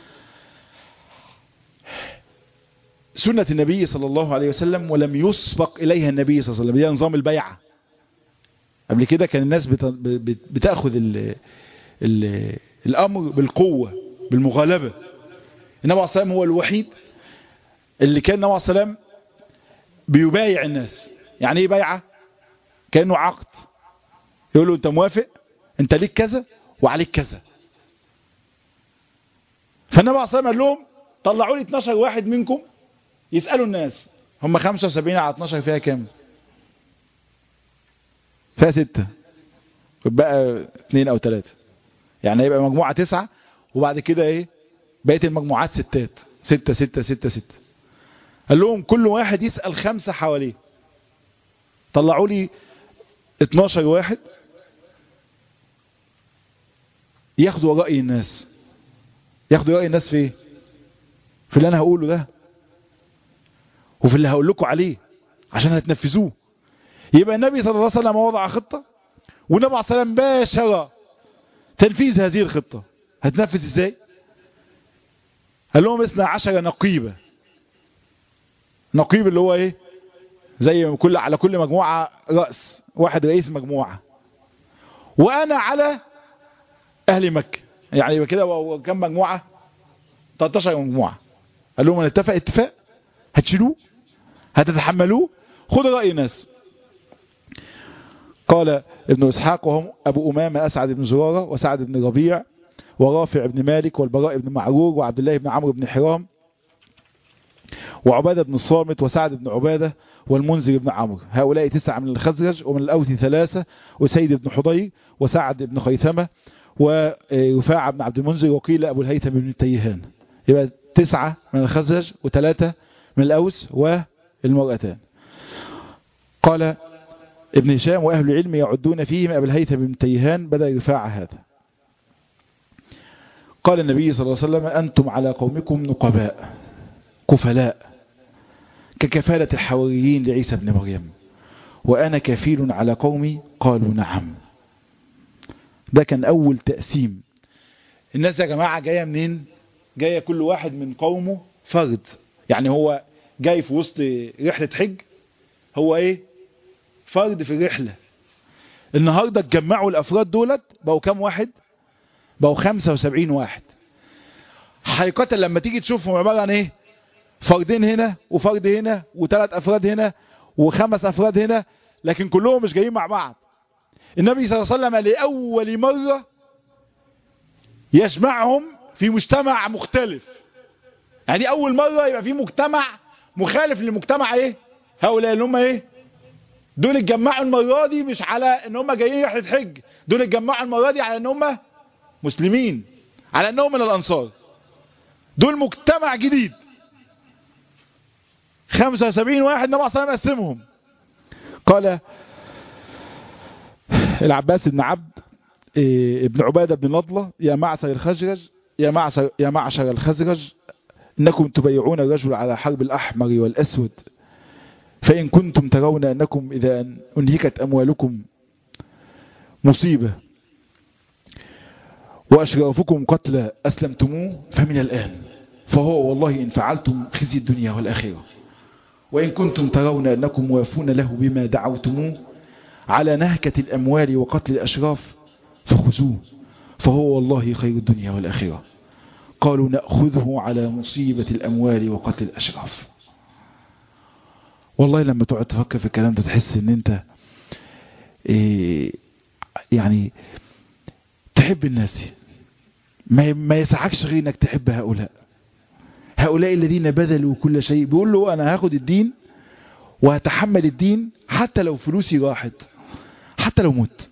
سنة النبي صلى الله عليه وسلم ولم يسبق إليها النبي صلى الله عليه وسلم دي نظام البيعة قبل كده كان الناس بتأخذ ال ال الأمر بالقوة بالمغالبة النبي عليه السلام هو الوحيد اللي كان النبي عليه السلام بيبايع الناس يعني ايه بيعة كأنه عقد يقول له انت موافق انت ليك كذا وعليك كذا فالنبي عليه الصلاه قال لهم طلعوا لي 12 واحد منكم يسالوا الناس هم 75 على 12 فيها كام فيها ستة بقى اثنين او ثلاثة يعني هيبقى مجموعة تسعة وبعد كده ايه بقية المجموعات ستات ستة ستة ستة ستة قال لهم كل واحد يسأل خمسة حواليه طلعوا لي 12 واحد ياخدوا رأي الناس ياخدوا رأي الناس في ايه في اللي انا هقوله ده وفي اللي هقول لكم عليه عشان هتنفذوه يبقى النبي صلى الله عليه وسلم وضع خطة والنبي عليه الصلاة والسلام باشر تنفيذ هذه الخطة هتنفذ ازاي قال لهم اثنى عشر نقيبة نقيب اللي هو ايه زي كل على كل مجموعة رأس واحد رئيس مجموعة وانا على اهل مكة يعني يبقى كده كم مجموعة 13 مجموعة قال لهم نتفق اتفاق هتشيلوه هتتحملوه خدوا رأي الناس قال ابن اسحاق وهم ابو امامة اسعد بن زرارة وسعد بن ربيع ورافع بن مالك والبراء بن معرور وعبد الله بن عمرو بن حرام وعبادة بن الصامت وسعد بن عبادة والمنذر بن عمرو هؤلاء تسعة من الخزرج ومن الأوث ثلاثة وسيد بن حضير وسعد بن خيثمة ورفاعة بن عبد المنذر وقيل أبو الهيثم بن التيهان يبقى تسعة من الخزرج وثلاثة من الأوس والمرأتان قال ابن هشام وأهل العلم يعدون فيهم أبو الهيثم بن التيهان بدأ رفاعة هذا قال النبي صلى الله عليه وسلم أنتم على قومكم نقباء كفلاء ككفالة الحواريين لعيسى بن مريم وأنا كفيل على قومي قالوا نعم ده كان أول تقسيم الناس يا جماعة جاية منين جاية كل واحد من قومه فرد يعني هو جاي في وسط رحلة حج هو ايه فرد في الرحلة النهاردة اتجمعوا الأفراد دولت بقوا كام واحد بقوا 75 واحد حقيقة لما تيجي تشوفهم عبارة عن ايه فردين هنا وفرد هنا وثلاث افراد هنا وخمس افراد هنا لكن كلهم مش جايين مع بعض النبي صلى الله عليه وسلم لأول مرة يجمعهم في مجتمع مختلف يعني أول مرة يبقى في مجتمع مخالف للمجتمع ايه هؤلاء اللي هم ايه دول اتجمعوا المرة دي مش على ان هم جايين رحلة حج دول اتجمعوا المرة دي على ان هم مسلمين على انهم من الانصار دول مجتمع جديد 75 واحد النبي صلى الله عليه وسلم قسمهم قال العباس بن عبد إيه ابن عبادة بن نضلة يا معشر الخزرج يا معشر يا معشر الخزرج انكم تبيعون الرجل على حرب الاحمر والاسود فان كنتم ترون انكم اذا انهكت اموالكم مصيبة واشرافكم قتل اسلمتموه فمن الان فهو والله ان فعلتم خزي الدنيا والاخره وإن كنتم ترون أنكم موافون له بما دعوتموه على نهكة الأموال وقتل الأشراف فخذوه فهو والله خير الدنيا والآخرة قالوا نأخذه على مصيبة الأموال وقتل الأشراف والله لما تقعد تفكر في الكلام ده تحس ان انت إيه يعني تحب الناس دي ما ما يسعكش غير انك تحب هؤلاء هؤلاء الذين بذلوا كل شيء بيقول له انا هاخد الدين وهتحمل الدين حتى لو فلوسي راحت حتى لو مت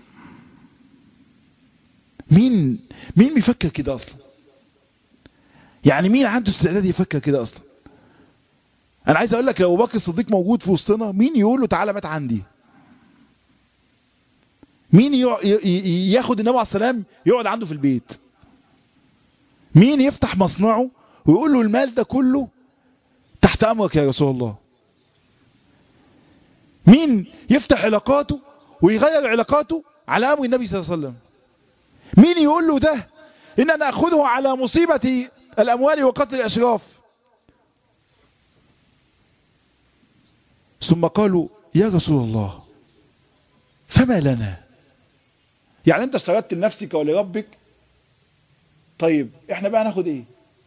مين مين بيفكر كده اصلا يعني مين عنده استعداد يفكر كده اصلا انا عايز اقول لك لو بكر الصديق موجود في وسطنا مين يقول له تعالى مات عندي مين ياخد النبي عليه السلام يقعد عنده في البيت مين يفتح مصنعه ويقول له المال ده كله تحت امرك يا رسول الله مين يفتح علاقاته ويغير علاقاته على امر النبي صلى الله عليه وسلم مين يقول له ده ان انا اخذه على مصيبة الاموال وقتل الاشراف ثم قالوا يا رسول الله فما لنا يعني انت اشتغلت لنفسك ولربك طيب احنا بقى ناخد ايه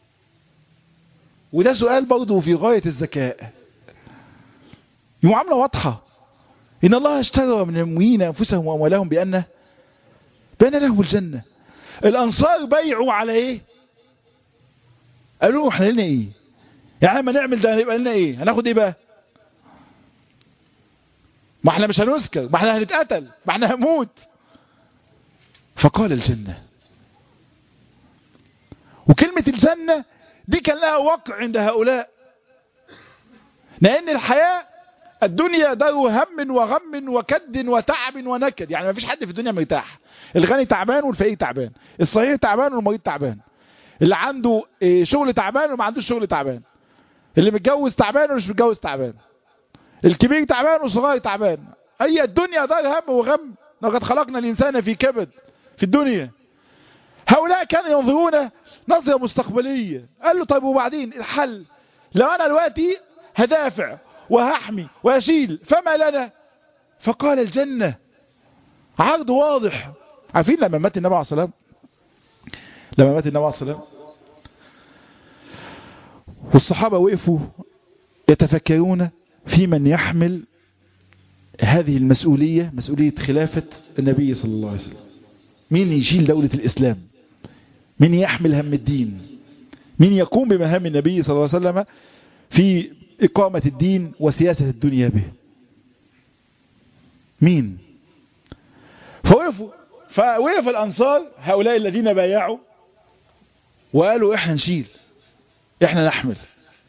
وده سؤال برضه في غاية الذكاء المعاملة واضحة إن الله اشترى من المؤمنين أنفسهم وأموالهم بأن بأن لهم الجنة الأنصار بيعوا على إيه قالوا احنا لنا إيه يعني لما نعمل ده هيبقى لنا إيه هناخد إيه بقى ما احنا مش هنذكر ما احنا هنتقتل ما احنا هنموت فقال الجنة وكلمة الجنة دي كان لها وقع عند هؤلاء لأن الحياة الدنيا دار هم وغم وكد وتعب ونكد يعني ما فيش حد في الدنيا مرتاح الغني تعبان والفقير تعبان الصحيح تعبان والمريض تعبان اللي عنده شغل تعبان وما عندوش شغل تعبان اللي متجوز تعبان ومش متجوز تعبان الكبير تعبان والصغير تعبان اي الدنيا دار هم وغم لقد خلقنا الانسان في كبد في الدنيا هؤلاء كانوا ينظرون نظرة مستقبلية قال له طيب وبعدين الحل لو انا دلوقتي هدافع وهحمي واشيل فما لنا فقال الجنة عرض واضح عارفين لما مات النبي عليه الصلاة والسلام لما مات النبي عليه الصلاة والسلام والصحابة وقفوا يتفكرون في من يحمل هذه المسؤولية مسؤولية خلافة النبي صلى الله عليه وسلم مين يشيل دولة الإسلام مين يحمل هم الدين مين يقوم بمهام النبي صلى الله عليه وسلم في إقامة الدين وسياسة الدنيا به مين فوقفوا فوقف الأنصار هؤلاء الذين بايعوا وقالوا إحنا نشيل إحنا نحمل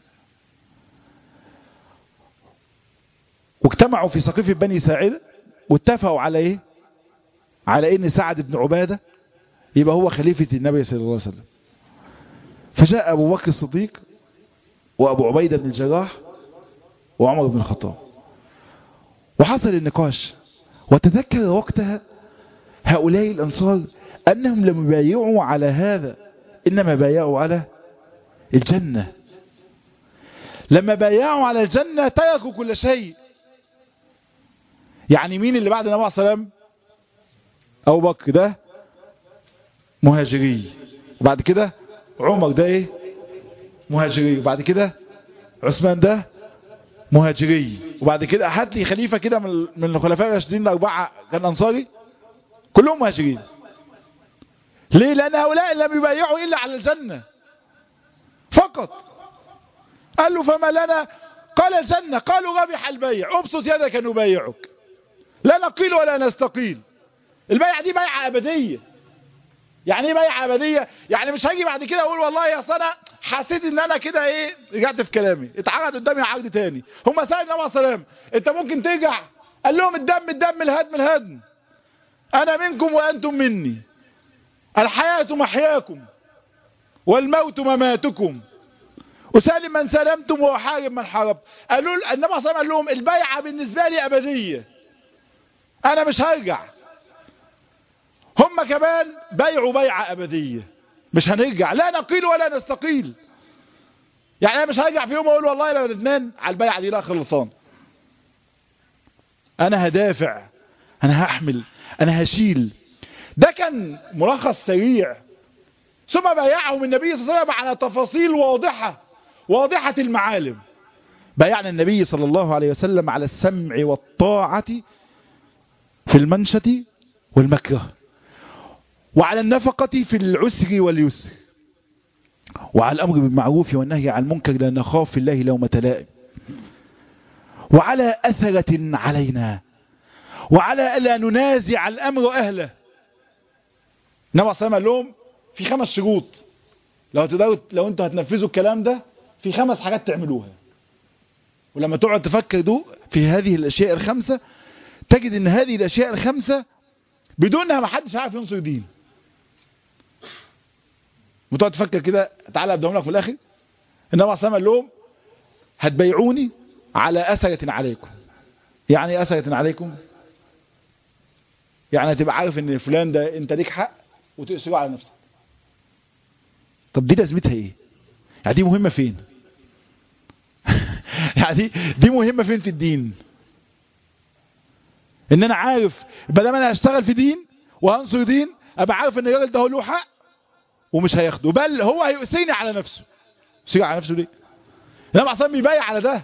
واجتمعوا في سقيف بني ساعدة واتفقوا على ايه على ان سعد بن عبادة يبقى هو خليفة النبي صلى الله عليه وسلم فجاء ابو بكر الصديق وابو عبيدة بن الجراح وعمر بن الخطاب وحصل النقاش وتذكر وقتها هؤلاء الانصار انهم لم يبايعوا على هذا انما بايعوا على الجنة لما بايعوا على الجنة تركوا كل شيء يعني مين اللي بعد النبي عليه السلام ابو بكر ده مهاجري وبعد كده عمر ده ايه مهاجري وبعد كده عثمان ده مهاجري وبعد كده هات لي خليفه كده من من الخلفاء الراشدين الاربعه كان انصاري كلهم مهاجرين ليه لان هؤلاء لم يبايعوا الا على الجنه فقط قال له فما لنا قال الجنه قالوا ربح البيع ابسط يدك نبايعك لا نقيل ولا نستقيل البيعة دي بيعة أبدية يعني ايه بيعه ابديه يعني مش هاجي بعد كده اقول والله يا انا حسيت ان انا كده ايه رجعت في كلامي اتعرض قدامي عرض تاني هم سالوا النبي عليه السلام انت ممكن ترجع قال لهم الدم الدم الهدم الهدم انا منكم وانتم مني الحياه محياكم والموت مماتكم وسالم من سلمتم وحارب من حارب قالوا النبي عليه الصلاه قال لهم البيعه بالنسبه لي ابديه انا مش هرجع هم كمان بيعوا بيعه ابديه مش هنرجع لا نقيل ولا نستقيل يعني انا مش هرجع في يوم اقول والله انا ندمان على البيعه دي لا خلصان انا هدافع انا هحمل انا هشيل ده كان ملخص سريع ثم بايعهم النبي صلى الله عليه وسلم على تفاصيل واضحة واضحة المعالم بايعنا النبي صلى الله عليه وسلم على السمع والطاعة في المنشة والمكره وعلى النفقة في العسر واليسر وعلى الأمر بالمعروف والنهي عن المنكر لا نخاف في الله لومة لائم وعلى أثرة علينا وعلى ألا ننازع الأمر أهله نبع صلى لهم في خمس شروط لو تقدروا لو انتوا هتنفذوا الكلام ده في خمس حاجات تعملوها ولما تقعد تفكر دو في هذه الأشياء الخمسة تجد ان هذه الأشياء الخمسة بدونها ما حدش عارف ينصر دين وتقعد تفكر كده تعالى ابداهم لك في الاخر النبي صلى الله عليه وسلم لهم هتبيعوني على أثرة عليكم يعني ايه أثرة عليكم يعني هتبقى عارف ان فلان ده انت ليك حق وتأثره على نفسك طب دي لازمتها ايه يعني دي مهمة فين يعني دي, دي مهمة فين في الدين ان انا عارف بدل ما انا هشتغل في دين وهنصر دين ابقى عارف ان الراجل ده هو له حق ومش هياخده بل هو هيؤثرني على نفسه يؤثرني على نفسه ليه لما عصام بيبايع على ده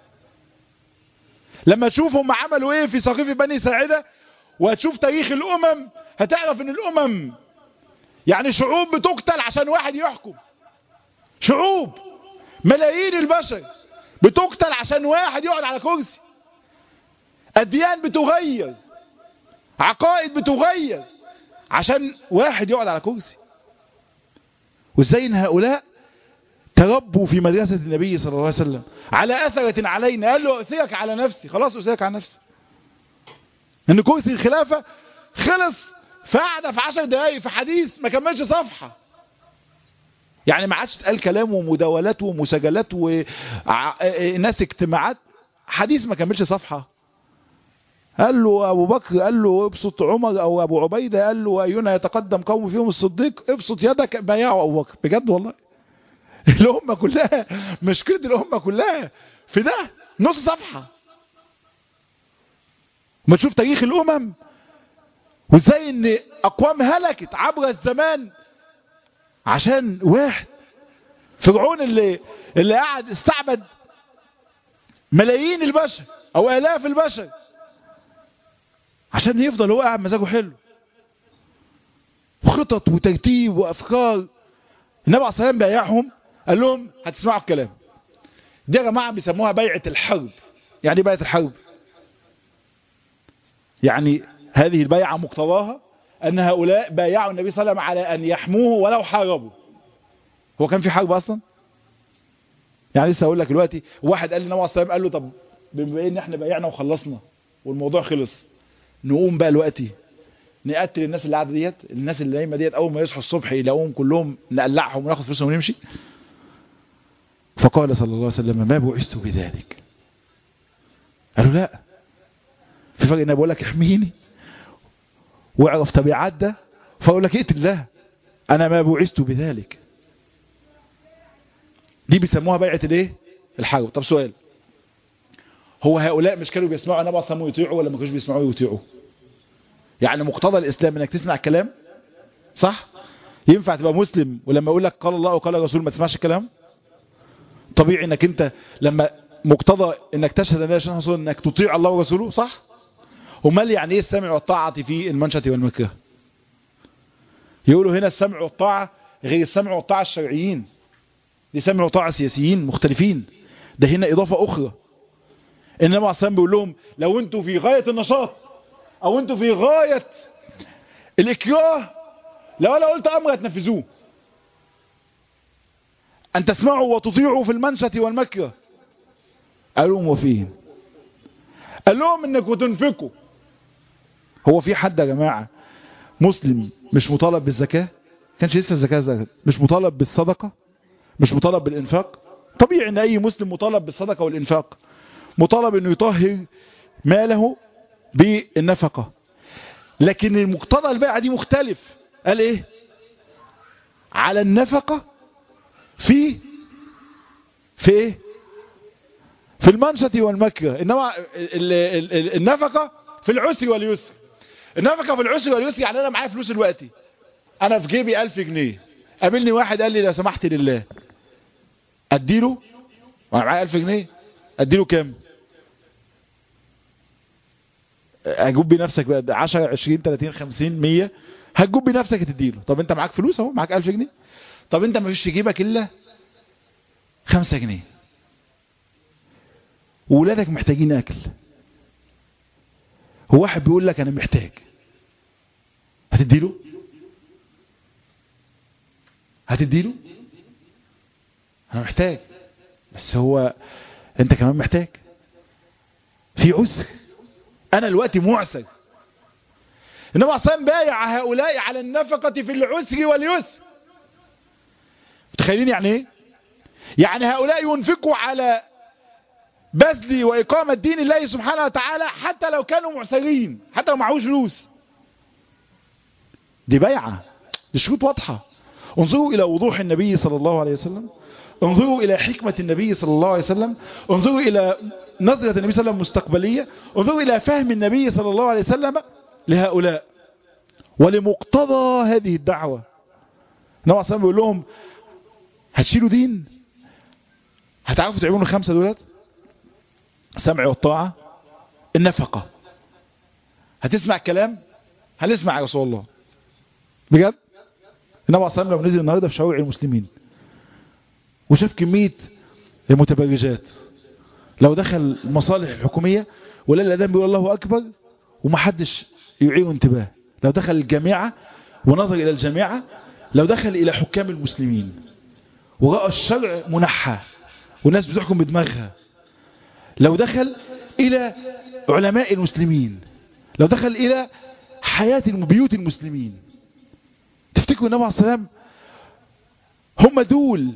لما تشوف هم عملوا ايه في سقيف بني ساعدة وهتشوف تاريخ الامم هتعرف ان الامم يعني شعوب بتقتل عشان واحد يحكم شعوب ملايين البشر بتقتل عشان واحد يقعد على كرسي الديان بتغير عقائد بتغير عشان واحد يقعد على كرسي وازاي ان هؤلاء تربوا في مدرسة النبي صلى الله عليه وسلم على أثرة علينا قال له أثرك على نفسي خلاص أثرك على نفسي ان كرسي الخلافة خلص في قعدة في عشر دقايق في حديث ما كملش صفحة يعني ما عادش اتقال كلام ومداولات ومساجلات وناس اجتماعات حديث ما كملش صفحة قال له ابو بكر قال له ابسط عمر او ابو عبيدة قال له اينا يتقدم قوم فيهم الصديق ابسط يدك بايعوا ابو بكر بجد والله الامه كلها مشكله الامه كلها في ده نص صفحه ما تشوف تاريخ الامم وازاي ان اقوام هلكت عبر الزمان عشان واحد فرعون اللي اللي قعد استعبد ملايين البشر او الاف البشر عشان يفضل هو قاعد مزاجه حلو خطط وترتيب وافكار النبي عليه الصلاه والسلام بايعهم قال لهم هتسمعوا الكلام دي يا جماعه بيسموها بيعه الحرب يعني ايه بيعه الحرب يعني هذه البيعه مقتضاها ان هؤلاء بايعوا النبي صلى الله عليه وسلم على ان يحموه ولو حاربوا هو كان في حرب اصلا يعني لسه اقول لك دلوقتي واحد قال للنبي عليه الصلاه والسلام قال له طب بما ان احنا بايعنا وخلصنا والموضوع خلص نقوم بقى دلوقتي نقتل الناس اللي قاعده ديت الناس اللي نايمه ديت اول ما يصحوا الصبح يلاقوهم كلهم نقلعهم وناخد فلوسهم ونمشي فقال صلى الله عليه وسلم ما بعثت بذلك قالوا لا في فرق ان بقول لك احميني واعرف تبعات ده فاقول لك اقتل ده انا ما بعثت بذلك دي بيسموها بيعه الايه الحرب طب سؤال هو هؤلاء مش كانوا بيسمعوا النبي صلى الله عليه وسلم ويطيعوا ولا ما كانوش بيسمعوا ويطيعوا يعني مقتضى الاسلام انك تسمع الكلام صح ينفع تبقى مسلم ولما يقول لك قال الله وقال الرسول ما تسمعش الكلام طبيعي انك انت لما مقتضى انك تشهد ان لا اله الا انك تطيع الله ورسوله صح امال يعني ايه السمع والطاعه في المنشة والمكره يقولوا هنا السمع والطاعه غير السمع والطاعه الشرعيين دي سمع وطاعه سياسيين مختلفين ده هنا اضافه اخرى انما عصام بيقول لهم لو انتوا في غايه النشاط او انتوا في غايه الاكراه لو انا قلت امر هتنفذوه ان تسمعوا وتطيعوا في المنشة والمكره قالوا لهم وفين قال لهم انكم تنفقوا هو في حد يا جماعة مسلم مش مطالب بالزكاة كانش لسه الزكاة زكاة مش مطالب بالصدقة مش مطالب بالانفاق طبيعي ان اي مسلم مطالب بالصدقة والانفاق مطالب انه يطهر ماله بالنفقة لكن المقتضى البيعة دي مختلف قال ايه على النفقة في في ايه في المنشة والمكره انما ال ال ال النفقة في العسر واليسر النفقة في العسر واليسر يعني انا معايا فلوس دلوقتي انا في جيبي الف جنيه قابلني واحد قال لي لو سمحت لله اديله وانا معايا الف جنيه اديله كام هتجوب بنفسك بقى 10 20 30 50 100 هتجوب بنفسك تديله طب انت معاك فلوس اهو معاك 1000 جنيه طب انت ما فيش في جيبك الا 5 جنيه وولادك محتاجين اكل هو واحد بيقول لك انا محتاج هتديله هتديله انا محتاج بس هو انت كمان محتاج في عسر انا الوقت معسر انما اصلا بايع هؤلاء على النفقة في العسر واليسر متخيلين يعني ايه يعني هؤلاء ينفقوا على بذل وإقامة دين الله سبحانه وتعالى حتى لو كانوا معسرين حتى لو معهوش فلوس دي بيعة دي شروط واضحة انظروا إلى وضوح النبي صلى الله عليه وسلم انظروا إلى حكمة النبي صلى الله عليه وسلم انظروا إلى نظرة النبي صلى الله عليه وسلم مستقبلية انظروا إلى فهم النبي صلى الله عليه وسلم لهؤلاء ولمقتضى هذه الدعوة نوع صلى بيقول لهم هتشيلوا دين هتعرفوا تعملوا الخمسة دولت السمع والطاعة النفقة هتسمع الكلام هنسمع يا رسول الله بجد النبي صلى الله عليه وسلم لو نزل النهارده في شوارع المسلمين وشاف كمية المتبرجات لو دخل المصالح الحكومية ولا الأذان بيقول الله أكبر ومحدش يعيه انتباه لو دخل الجامعة ونظر إلى الجامعة لو دخل إلى حكام المسلمين ورأى الشرع منحى والناس بتحكم بدماغها لو دخل إلى علماء المسلمين لو دخل إلى حياة بيوت المسلمين تفتكروا النبي عليه الصلاة والسلام هم دول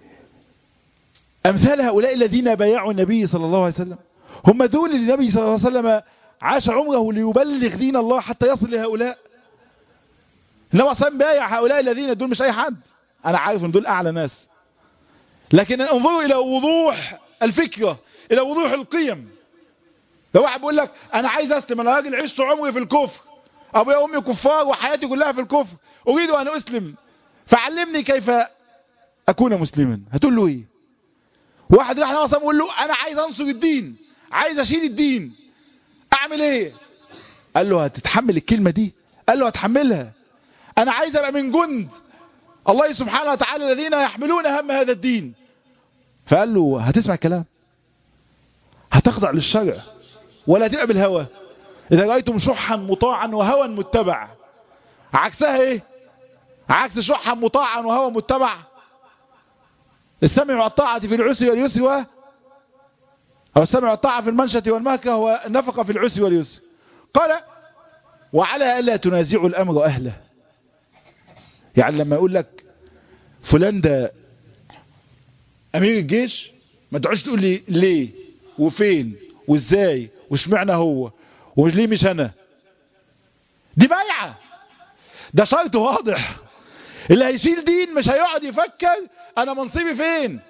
أمثال هؤلاء الذين بايعوا النبي صلى الله عليه وسلم هم دول اللي النبي صلى الله عليه وسلم عاش عمره ليبلغ دين الله حتى يصل لهؤلاء النبي صلى الله عليه وسلم بايع هؤلاء الذين دول مش أي حد أنا عارف ان دول أعلى ناس لكن انظروا إلى وضوح الفكرة إلى وضوح القيم لو واحد بيقول لك أنا عايز أسلم أنا راجل عشت عمري في الكفر أبويا وأمي كفار وحياتي كلها في الكفر أريد أن أسلم فعلمني كيف أكون مسلما هتقول له إيه واحد راح نوصل يقول له أنا عايز أنصر الدين عايز أشيل الدين أعمل إيه قال له هتتحمل الكلمة دي قال له هتحملها أنا عايز أبقى من جند الله سبحانه وتعالى الذين يحملون هم هذا الدين فقال له هتسمع الكلام هتخضع للشرع ولا تبقى بالهوى إذا رأيتم شحا مطاعا وهوى متبع عكسها ايه عكس شحا مطاعا وهوى متبع السمع والطاعة في العسر واليسر و أو السمع والطاعة في المنشة والمهكة هو النفقة في العسر واليسر قال وعلى ألا تنازعوا الأمر أهله يعني لما يقول لك فلان ده أمير الجيش ما تقعدش تقول لي ليه وفين وازاي واشمعنى هو ومش ليه مش انا دي بايعه ده شرط واضح اللي هيشيل دين مش هيقعد يفكر انا منصبي فين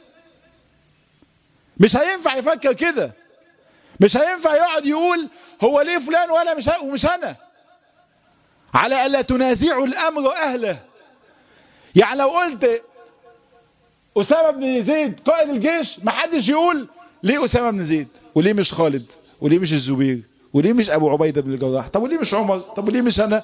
مش هينفع يفكر كده مش هينفع يقعد يقول هو ليه فلان ولا مش ومش انا على الا تنازعوا الامر اهله يعني لو قلت اسامه بن زيد قائد الجيش محدش يقول ليه اسامه بن زيد وليه مش خالد وليه مش الزبير وليه مش ابو عبيده بن الجراح طب وليه مش عمر طب وليه مش انا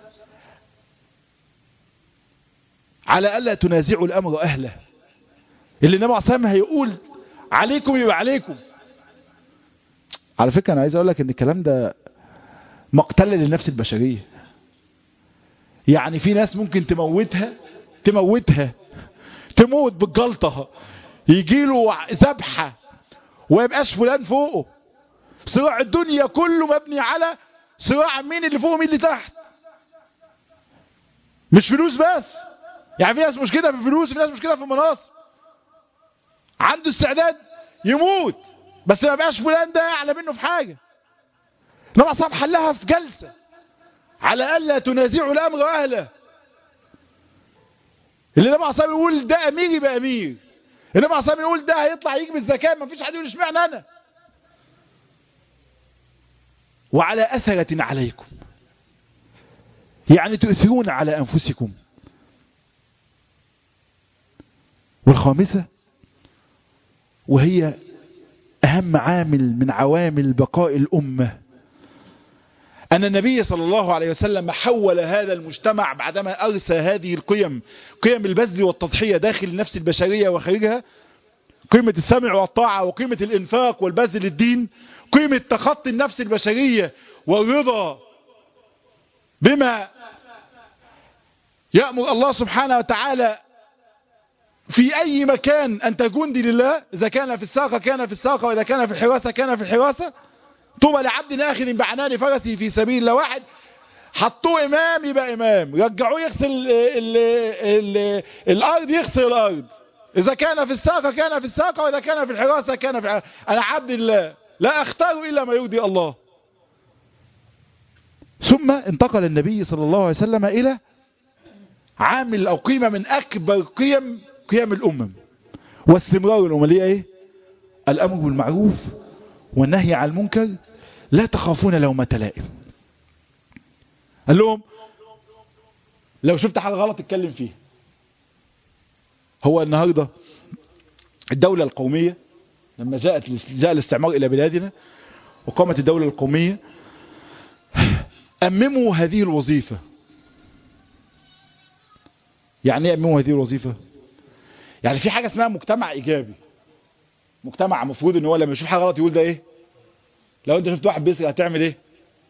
على الا تنازعوا الامر اهله اللي النبي عليه الصلاه هيقول عليكم يبقى عليكم على فكره انا عايز اقول لك ان الكلام ده مقتله للنفس البشريه يعني في ناس ممكن تموتها تموتها تموت بالجلطة يجيله ذبحة ويبقاش فلان فوقه صراع الدنيا كله مبني على صراع مين اللي فوق مين اللي تحت مش فلوس بس يعني في ناس مش كده في فلوس في ناس مش كده في مناصب عنده استعداد يموت بس ما بقاش فلان ده اعلى منه في حاجة انما صاحب حلها في جلسة على الا تنازعوا الامر اهله اللي النبي عليه يقول ده امير يبقى امير النبي عليه يقول ده هيطلع يجيب الزكاه ما فيش حد يقول اشمعنى انا وعلى اثره عليكم يعني تؤثرون على انفسكم والخامسه وهي اهم عامل من عوامل بقاء الامه أن النبي صلى الله عليه وسلم حول هذا المجتمع بعدما أرسى هذه القيم قيم البذل والتضحية داخل النفس البشرية وخارجها قيمة السمع والطاعة وقيمة الإنفاق والبذل للدين قيمة تخطي النفس البشرية والرضا بما يأمر الله سبحانه وتعالى في أي مكان أن تكون دي لله إذا كان في الساقة كان في الساقة وإذا كان في الحراسة كان في الحراسة طوبى لعبد آخذ بعنان فرسه في سبيل الله واحد حطوه إمام يبقى إمام رجعوه يغسل ال ال ال الأرض يغسل الأرض إذا كان في الساقة كان في الساقة وإذا كان في الحراسة كان في الحراسة. أنا عبد الله لا أختار إلا ما يرضي الله ثم انتقل النبي صلى الله عليه وسلم إلى عامل أو قيمة من أكبر قيم قيم الأمم واستمرار الأمم اللي هي إيه الأمر بالمعروف والنهي عن المنكر لا تخافون لومة لائم قال لهم لو شفت حاجة غلط اتكلم فيها هو النهاردة الدولة القومية لما جاءت جاء الاستعمار إلى بلادنا وقامت الدولة القومية أمموا هذه الوظيفة يعني ايه أمموا هذه الوظيفة يعني في حاجة اسمها مجتمع إيجابي مجتمع مفروض ان هو لما يشوف حاجه غلط يقول ده ايه لو انت شفت واحد بيسرق هتعمل ايه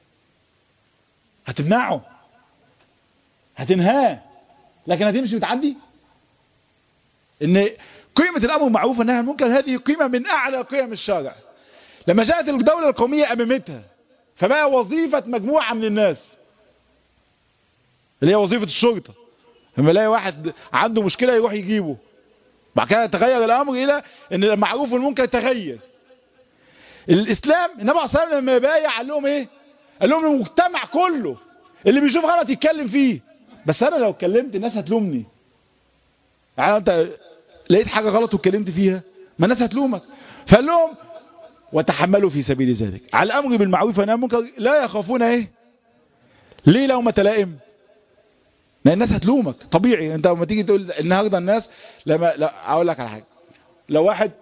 هتمنعه هتنهاه لكن هتمشي وتعدي ان قيمة الامر المعروف والنهي عن المنكر هذه قيمة من اعلى قيم الشرع لما جاءت الدولة القومية اممتها فبقى وظيفة مجموعة من الناس اللي هي وظيفة الشرطة لما يلاقي واحد عنده مشكلة يروح يجيبه بعد كده تغير الامر الى ان المعروف والمنكر تغير الاسلام النبي عليه الصلاه والسلام لما يبايع قال لهم ايه قال لهم المجتمع كله اللي بيشوف غلط يتكلم فيه بس انا لو اتكلمت الناس هتلومني يعني انت لقيت حاجه غلط واتكلمت فيها ما الناس هتلومك فقال لهم وتحملوا في سبيل ذلك على الامر بالمعروف والنهي عن المنكر لا يخافون ايه ليه لومه لائم لان الناس هتلومك طبيعي انت لما تيجي تقول النهارده الناس لما لا اقول لك على حاجه لو واحد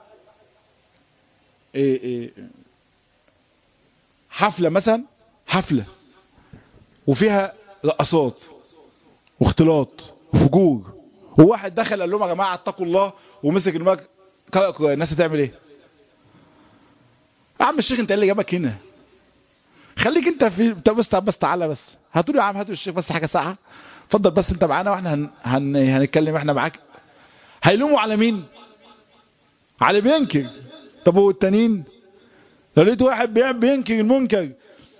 إيه إيه حفله مثلا حفله وفيها رقصات واختلاط وفجور وواحد دخل قال لهم يا جماعه اتقوا الله ومسك المايك قرأ قرآن الناس هتعمل ايه؟ يا عم الشيخ انت اللي جابك هنا خليك انت في طب بس بس تعالى بس هاتوا لي يا عم هاتوا الشيخ بس حاجه ساعه اتفضل بس انت معانا واحنا هن... هن... هنتكلم احنا معاك هيلوموا على مين على بينكر طب هو التانيين لو لقيت واحد بينكر المنكر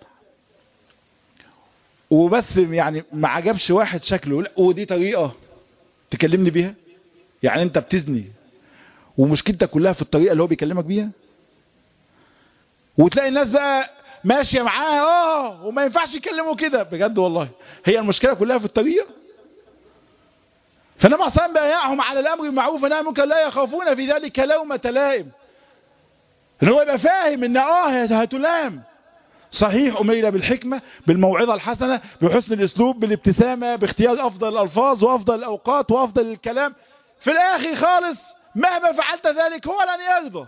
وبس يعني ما عجبش واحد شكله لا ودي طريقة تكلمني بيها يعني انت بتزني ومشكلتك كلها في الطريقة اللي هو بيكلمك بيها وتلاقي الناس بقى ماشية معاه اه وما ينفعش يكلموا كده بجد والله هي المشكلة كلها في الطريقة فانما اصلا بايعهم على الامر بالمعروف والنهي عن المنكر لا يخافون في ذلك لومة لائم ان هو يبقى فاهم ان اه هتلام صحيح امير بالحكمة بالموعظة الحسنة بحسن الاسلوب بالابتسامة باختيار افضل الالفاظ وافضل الاوقات وافضل الكلام في الاخر خالص مهما فعلت ذلك هو لن يرضى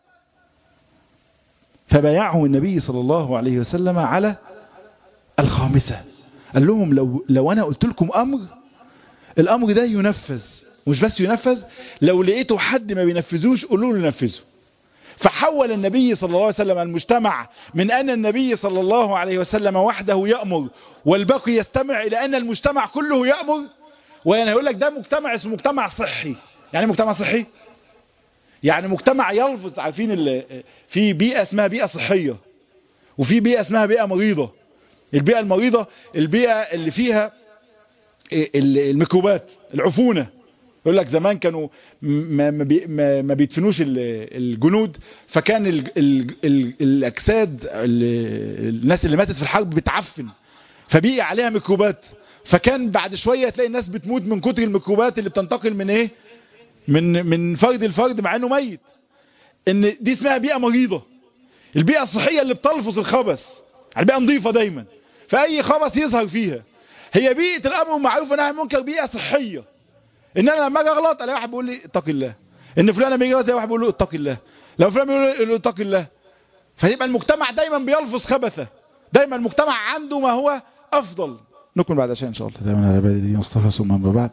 فبايعه النبي صلى الله عليه وسلم على الخامسة قال لهم لو, لو أنا قلت لكم أمر الأمر ده ينفذ مش بس ينفذ لو لقيتوا حد ما بينفذوش قولوا له نفذه فحول النبي صلى الله عليه وسلم المجتمع من أن النبي صلى الله عليه وسلم وحده يأمر والباقي يستمع إلى أن المجتمع كله يأمر وأنا هقول لك ده مجتمع اسمه مجتمع صحي يعني مجتمع صحي يعني مجتمع يلفظ عارفين في بيئة اسمها بيئة صحية وفي بيئة اسمها بيئة مريضة البيئة المريضة البيئة اللي فيها الميكروبات العفونة يقول لك زمان كانوا ما, ما, ما بيدفنوش الجنود فكان ال ال ال الاجساد الناس اللي ماتت في الحرب بتعفن فبيئة عليها ميكروبات فكان بعد شوية تلاقي الناس بتموت من كتر الميكروبات اللي بتنتقل من ايه من من فرد لفرد مع انه ميت ان دي اسمها بيئة مريضة البيئة الصحية اللي بتلفظ الخبث البيئة نظيفة دايما فاي خبث يظهر فيها هي بيئة الامر المعروف انها منكر بيئة صحية ان انا لما اجي اغلط الاقي واحد بيقول لي اتق الله ان فلان لما يجي يغلط واحد بيقول له اتق الله لو فلان بيقول له اتق الله فيبقى المجتمع دايما بيلفظ خبثه دايما المجتمع عنده ما هو افضل نكمل بعد عشان ان شاء الله دايما على عباد دي مصطفى ثم ما بعد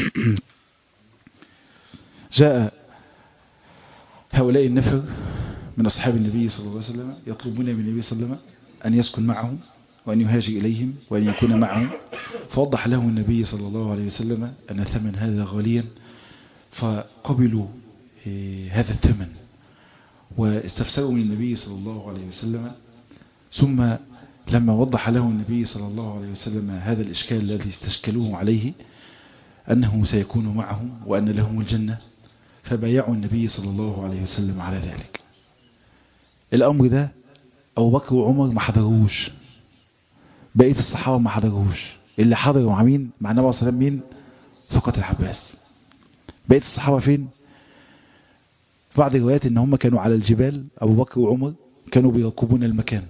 جاء هؤلاء النفر من اصحاب النبي صلى الله عليه وسلم يطلبون من النبي صلى الله عليه وسلم ان يسكن معهم وأن يهاجر إليهم وأن يكون معهم فوضح لهم النبي صلى الله عليه وسلم أن ثمن هذا غاليا فقبلوا هذا الثمن واستفسروا من النبي صلى الله عليه وسلم ثم لما وضح لهم النبي صلى الله عليه وسلم هذا الإشكال الذي استشكلوه عليه أنه سيكون معهم وأن لهم الجنة فبايعوا النبي صلى الله عليه وسلم على ذلك الأمر ده أبو بكر وعمر ما حضروش بقية الصحابة ما حضروش اللي حضروا مع مين مع النبي صلى الله عليه وسلم مين فقط العباس بقية الصحابة فين بعض الروايات ان هم كانوا على الجبال ابو بكر وعمر كانوا بيركبون المكان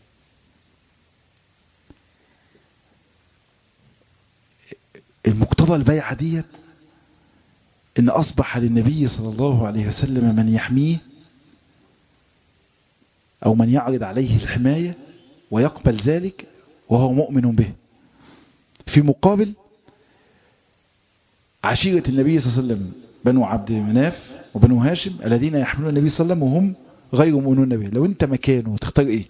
المقتضى البيعة ديت ان اصبح للنبي صلى الله عليه وسلم من يحميه او من يعرض عليه الحماية ويقبل ذلك وهو مؤمن به في مقابل عشيرة النبي صلى الله عليه وسلم بنو عبد مناف وبنو هاشم الذين يحملون النبي صلى الله عليه وسلم وهم غير مؤمنون به لو انت مكانه تختار ايه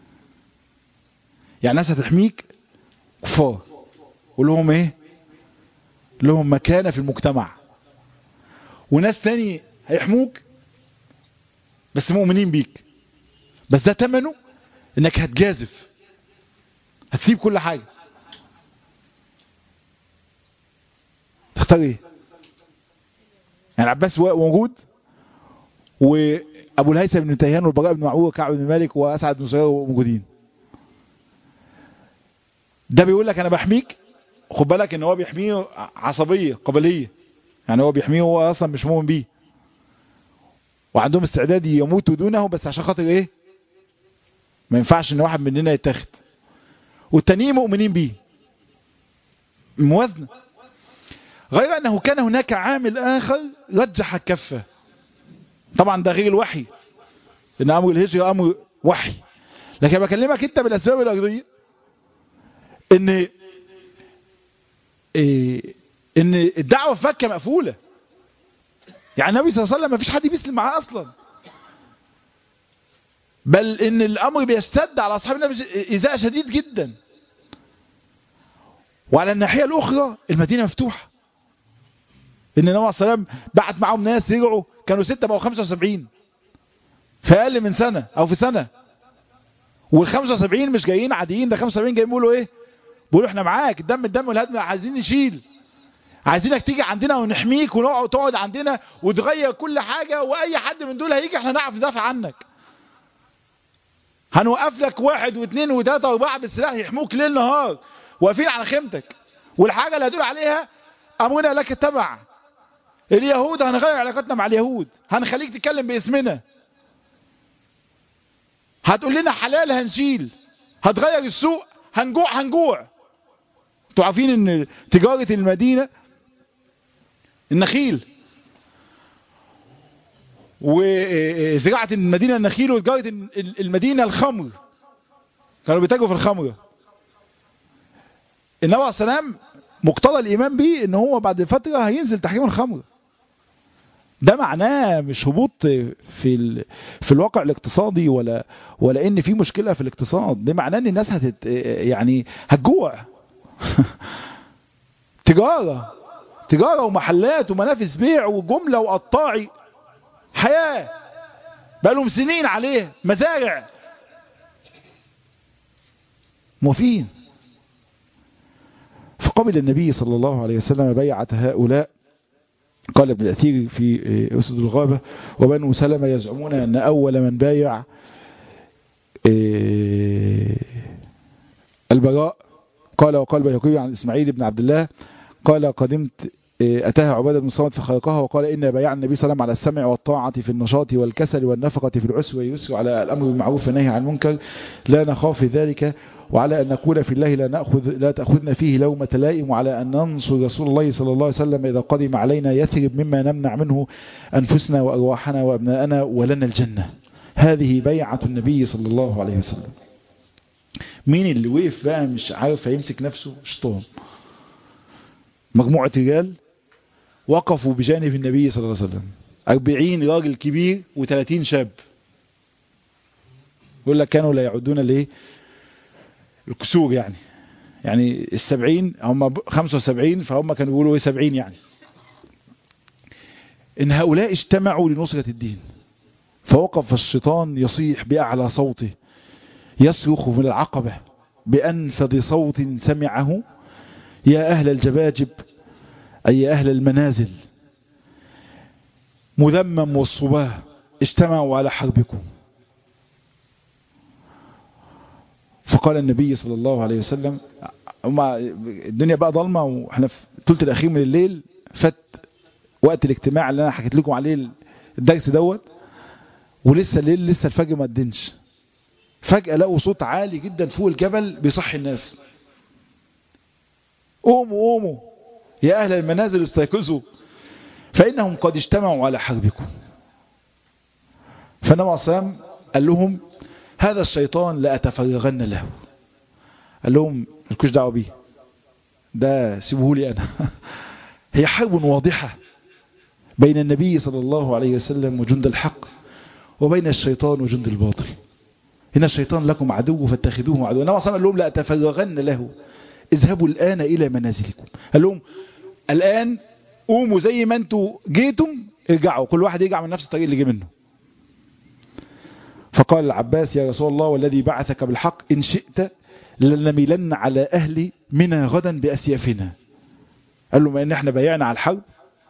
يعني ناس هتحميك كفار ولهم ايه لهم مكانة في المجتمع وناس تاني هيحموك بس مؤمنين بيك بس ده تمنه انك هتجازف هتسيب كل حاجة تختار ايه يعني عباس موجود وابو الهيثم بن تيهان والبراء بن معروف وكعب بن مالك واسعد بن سرير موجودين ده بيقول لك انا بحميك خد بالك ان هو بيحميه عصبية قبلية يعني هو بيحميه هو اصلا مش مؤمن بيه وعندهم استعداد يموتوا دونه بس عشان خاطر ايه ما ينفعش ان واحد مننا يتاخد والتانيين مؤمنين بيه موازنة غير انه كان هناك عامل اخر رجح الكفة طبعا ده غير الوحي ان امر الهجرة امر وحي لكن بكلمك انت بالاسباب الارضية ان إيه ان الدعوة في مكة مقفولة يعني النبي صلى الله عليه وسلم ما فيش حد بيسلم معاه اصلا بل ان الامر بيشتد على اصحاب النبي ايذاء شديد جدا وعلى الناحية الاخرى المدينة مفتوحة ان النبي صلى الله عليه وسلم بعت معاهم ناس يرجعوا كانوا ستة بقوا 75 في اقل من سنة او في سنة وال 75 مش جايين عاديين ده 75 جايين بيقولوا ايه بيقولوا احنا معاك الدم الدم والهدم عايزين نشيل عايزينك تيجي عندنا ونحميك ونقعد تقعد عندنا وتغير كل حاجة واي حد من دول هيجي احنا نعرف ندافع عنك هنوقف لك واحد واثنين وثلاثة واربعة بالسلاح يحموك ليل نهار واقفين على خيمتك والحاجة اللي هتقول عليها امرنا لك تبع اليهود هنغير علاقتنا مع اليهود هنخليك تتكلم باسمنا هتقول لنا حلال هنشيل هتغير السوق هنجوع هنجوع انتوا عارفين ان تجارة المدينة النخيل وزراعة المدينة النخيل وتجارة المدينة الخمر كانوا بيتاجروا في الخمر النبي عليه السلام مقتضى الإيمان به ان هو بعد فترة هينزل تحريم الخمر ده معناه مش هبوط في ال... في الواقع الاقتصادي ولا ولا ان في مشكله في الاقتصاد ده معناه ان الناس هتت يعني هتجوع تجاره تجاره ومحلات ومنافس بيع وجمله وقطاعي حياه بقالهم سنين عليه مزارع موافقين فقبل النبي صلى الله عليه وسلم بيعة هؤلاء قال ابن الأثير في أسد الغابة وبنو سلمة يزعمون أن أول من بايع البراء قال وقال بيهقي عن إسماعيل بن عبد الله قال قدمت أتاها عبادة بن صامت فخلقها وقال إن بايع النبي صلى الله عليه وسلم على السمع والطاعة في النشاط والكسل والنفقة في العسر واليسر على الأمر بالمعروف والنهي عن المنكر لا نخاف في ذلك وعلى أن نقول في الله لا نأخذ لا تأخذنا فيه لومة لائم وعلى أن ننصر رسول الله صلى الله عليه وسلم إذا قدم علينا يثرب مما نمنع منه أنفسنا وأرواحنا وأبناءنا ولنا الجنة هذه بيعة النبي صلى الله عليه وسلم مين اللي وقف بقى مش عارف هيمسك نفسه شيطان مجموعة رجال وقفوا بجانب النبي صلى الله عليه وسلم أربعين راجل كبير وثلاثين شاب يقول لك كانوا لا يعدون ليه الكسور يعني يعني السبعين هم خمسة وسبعين فهم كانوا بيقولوا ايه سبعين يعني ان هؤلاء اجتمعوا لنصرة الدين فوقف الشيطان يصيح بأعلى صوته يصرخ من العقبة بأنفذ صوت سمعه يا أهل الجباجب أي أهل المنازل مذمم والصباه اجتمعوا على حربكم فقال النبي صلى الله عليه وسلم الدنيا بقى ضلمة واحنا في الثلث الأخير من الليل فات وقت الاجتماع اللي أنا حكيت لكم عليه الدرس دوت ولسه الليل لسه الفجر ما ادنش فجأة لقوا صوت عالي جدا فوق الجبل بيصحي الناس قوموا قوموا يا أهل المنازل استيقظوا فإنهم قد اجتمعوا على حربكم فالنبي عليه الصلاة قال لهم هذا الشيطان لأتفرغن له قال لهم مالكوش دعوه بيه ده سيبوه لي أنا هي حرب واضحة بين النبي صلى الله عليه وسلم وجند الحق وبين الشيطان وجند الباطل هنا الشيطان لكم عدو فاتخذوه عدو النبي صلى الله عليه وسلم قال لهم لأتفرغن له اذهبوا الآن إلى منازلكم قال لهم الآن قوموا زي ما انتوا جيتم ارجعوا كل واحد يرجع من نفس الطريق اللي جه منه فقال العباس يا رسول الله والذي بعثك بالحق إن شئت لنميلن على أهل منا غدا بأسيافنا قال له ما إن احنا بايعنا على الحرب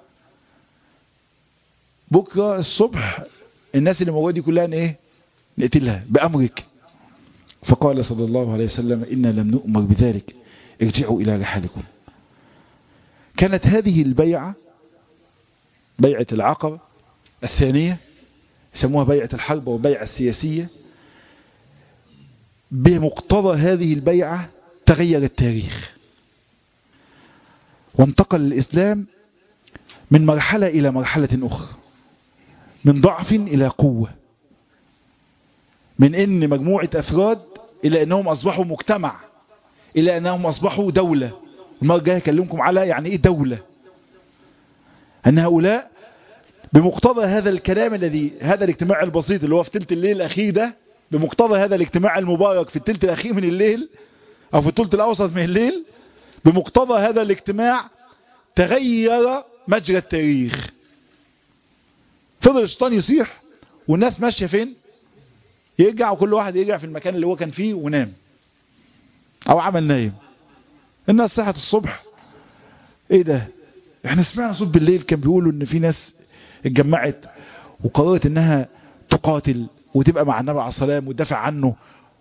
بكرة الصبح الناس اللي موجودة دي كلها ايه نقتلها بأمرك فقال صلى الله عليه وسلم إنا لم نؤمر بذلك ارجعوا إلى رحالكم كانت هذه البيعة بيعة العقبة الثانية يسموها بيعة الحرب وبيعة السياسية بمقتضى هذه البيعة تغير التاريخ وانتقل الإسلام من مرحلة إلى مرحلة أخرى من ضعف إلى قوة من إن مجموعة أفراد إلى أنهم أصبحوا مجتمع إلى أنهم أصبحوا دولة المرة الجاية أكلمكم على يعني إيه دولة أن هؤلاء بمقتضى هذا الكلام الذي هذا الاجتماع البسيط اللي هو في تلت الليل الأخير ده بمقتضى هذا الاجتماع المبارك في التلت الأخير من الليل أو في التلت الأوسط من الليل بمقتضى هذا الاجتماع تغير مجرى التاريخ فضل الشيطان يصيح والناس ماشية فين يرجع وكل واحد يرجع في المكان اللي هو كان فيه ونام او عمل نايم الناس صحت الصبح ايه ده احنا سمعنا صوت بالليل كان بيقولوا ان في ناس اتجمعت وقررت انها تقاتل وتبقى مع النبي عليه السلام وتدافع عنه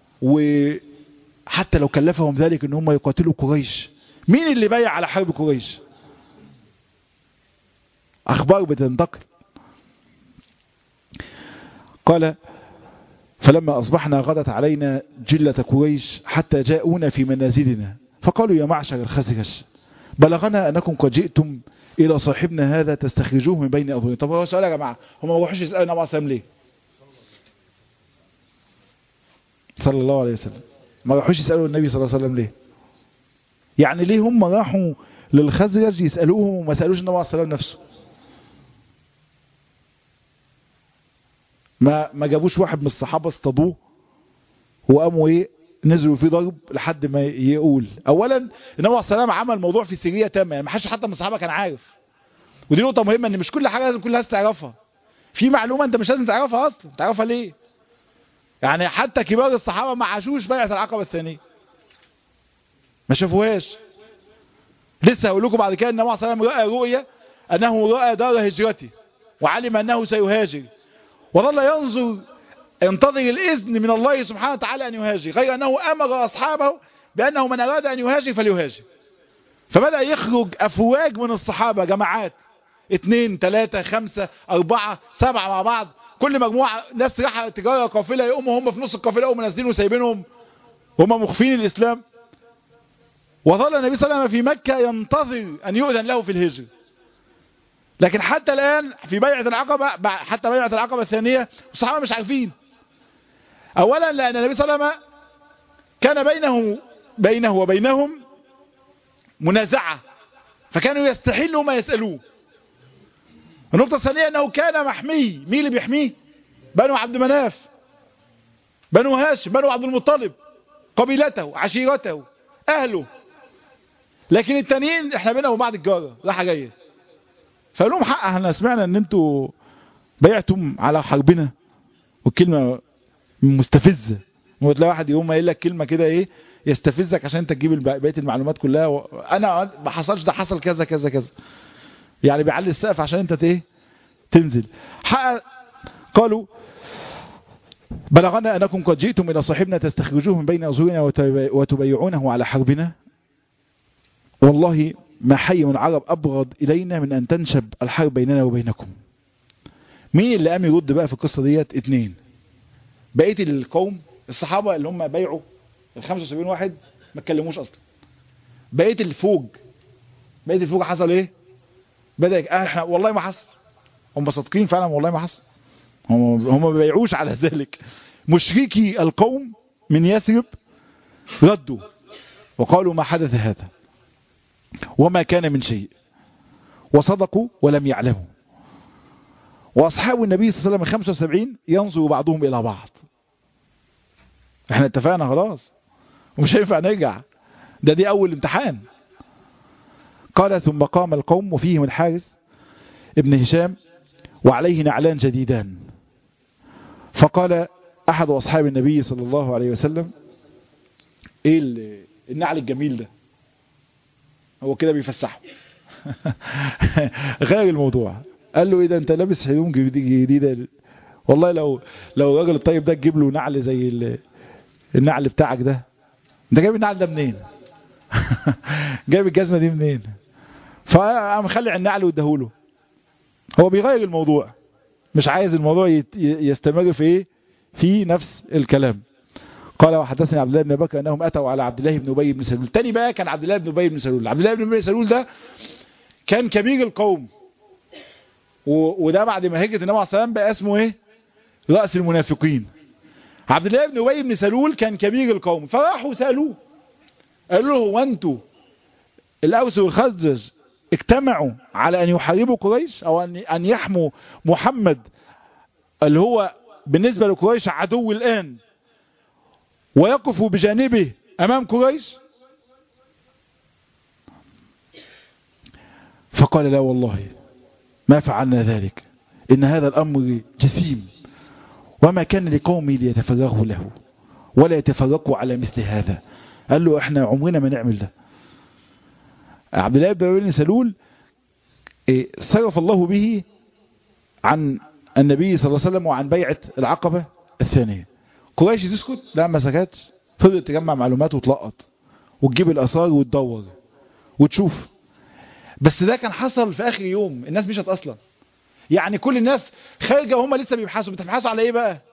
وحتى لو كلفهم ذلك ان هم يقاتلوا قريش مين اللي بايع على حرب قريش اخبار بتنتقل قال فلما أصبحنا غدت علينا جلة قريش حتى جاءونا في منازلنا فقالوا يا معشر الخزرج بلغنا أنكم قد جئتم إلى صاحبنا هذا تستخرجوه من بين أظهرنا طب هو سؤال يا جماعة هم ما روحوش يسألوا النبي عليه ليه صلى الله عليه وسلم ما راحوش يسألوا النبي صلى الله عليه وسلم ليه يعني ليه هم راحوا للخزرج يسألوهم وما سألوش النبي عليه الصلاة نفسه ما ما جابوش واحد من الصحابة اصطادوه وقاموا ايه نزلوا فيه ضرب لحد ما يقول اولا النبي عليه السلام عمل موضوع في سريه تامه يعني ما حدش حتى من الصحابه كان عارف ودي نقطه مهمه ان مش كل حاجه لازم كل الناس تعرفها في معلومه انت مش لازم تعرفها اصلا تعرفها ليه يعني حتى كبار الصحابه ما عاشوش بيعه العقبه الثانيه ما شافوهاش لسه هقول لكم بعد كده النبي عليه السلام راى رؤيا انه راى دار هجرته وعلم انه سيهاجر وظل ينظر ينتظر الإذن من الله سبحانه وتعالى أن يهاجر غير أنه أمر أصحابه بأنه من أراد أن يهاجر فليهاجر فبدأ يخرج أفواج من الصحابة جماعات اثنين ثلاثة خمسة أربعة سبعة مع بعض كل مجموعة ناس رايحة تجارة قافلة يقوموا هم في نص القافلة يقوموا نازلين وسايبينهم هم مخفين الإسلام وظل النبي صلى الله عليه وسلم في مكة ينتظر أن يؤذن له في الهجر لكن حتى الآن في بيعة العقبة حتى بيعة العقبة الثانية الصحابة مش عارفين اولا لان النبي صلى الله عليه وسلم كان بينه بينه وبينهم منازعة فكانوا يستحلوا ما يسألوه النقطة الثانية انه كان محمي مين اللي بيحميه بنو عبد مناف بنو هاشم بنو عبد المطلب قبيلته عشيرته اهله لكن التانيين احنا بينا وبعض الجارة راحة جاية فقالوا لهم حق احنا سمعنا ان انتوا بيعتم على حربنا والكلمة مستفزة هو تلاقي واحد يقوم قايل لك كلمة كده ايه يستفزك عشان انت تجيب بقية المعلومات كلها و... انا ما حصلش ده حصل كذا كذا كذا يعني بيعلي السقف عشان انت ايه تنزل حق قالوا بلغنا انكم قد جئتم الى صاحبنا تستخرجوه من بين اظهرنا وتبيعونه على حربنا والله ما حي من العرب ابغض الينا من ان تنشب الحرب بيننا وبينكم مين اللي قام يرد بقى في القصة ديت اتنين بقيه القوم الصحابة اللي هم بيعوا ال 75 واحد ما اتكلموش اصلا بقيه الفوج بقيه الفوج حصل ايه بدا احنا والله ما حصل هم صادقين فعلا والله ما حصل هم هم ما بيعوش على ذلك مشركي القوم من يثرب ردوا وقالوا ما حدث هذا وما كان من شيء وصدقوا ولم يعلموا واصحاب النبي صلى الله عليه وسلم 75 ينظر بعضهم الى بعض احنا اتفقنا خلاص ومش هينفع نرجع ده دي اول امتحان قال ثم قام القوم وفيهم الحارث ابن هشام وعليه نعلان جديدان فقال احد اصحاب النبي صلى الله عليه وسلم ايه النعل الجميل ده هو كده بيفسحه غير الموضوع قال له ايه ده انت لابس هدوم جديده والله لو لو الراجل الطيب ده تجيب له نعل زي النعل بتاعك ده انت جايب النعل ده منين جايب الجزمه دي منين فقام خلع النعل واداهوله هو بيغير الموضوع مش عايز الموضوع يستمر في ايه في نفس الكلام قال وحدثني عبد الله بن بكر انهم اتوا على عبد الله بن ابي بن سلول تاني بقى كان عبد الله بن ابي بن سلول عبد الله بن ابي بن سلول ده كان كبير القوم وده بعد ما هجرة النبي عليه السلام بقى اسمه ايه رأس المنافقين عبد الله بن ابي بن سلول كان كبير القوم فراحوا سألوه قالوا له هو انتوا الاوس والخزرج اجتمعوا على ان يحاربوا قريش او ان ان يحموا محمد اللي هو بالنسبة لقريش عدو الان ويقفوا بجانبه امام قريش فقال لا والله ما فعلنا ذلك إن هذا الأمر جسيم وما كان لقومي ليتفرغوا له ولا يتفرقوا على مثل هذا قال له احنا عمرنا ما نعمل ده عبد الله بن سلول صرف الله به عن النبي صلى الله عليه وسلم وعن بيعة العقبة الثانية قريش تسكت لا ما سكتش فضلت تجمع معلومات وتلقط وتجيب الأثار وتدور وتشوف بس ده كان حصل في اخر يوم الناس مشت اصلا يعني كل الناس خارجه وهم لسه بيبحثوا بتبحثوا على ايه بقى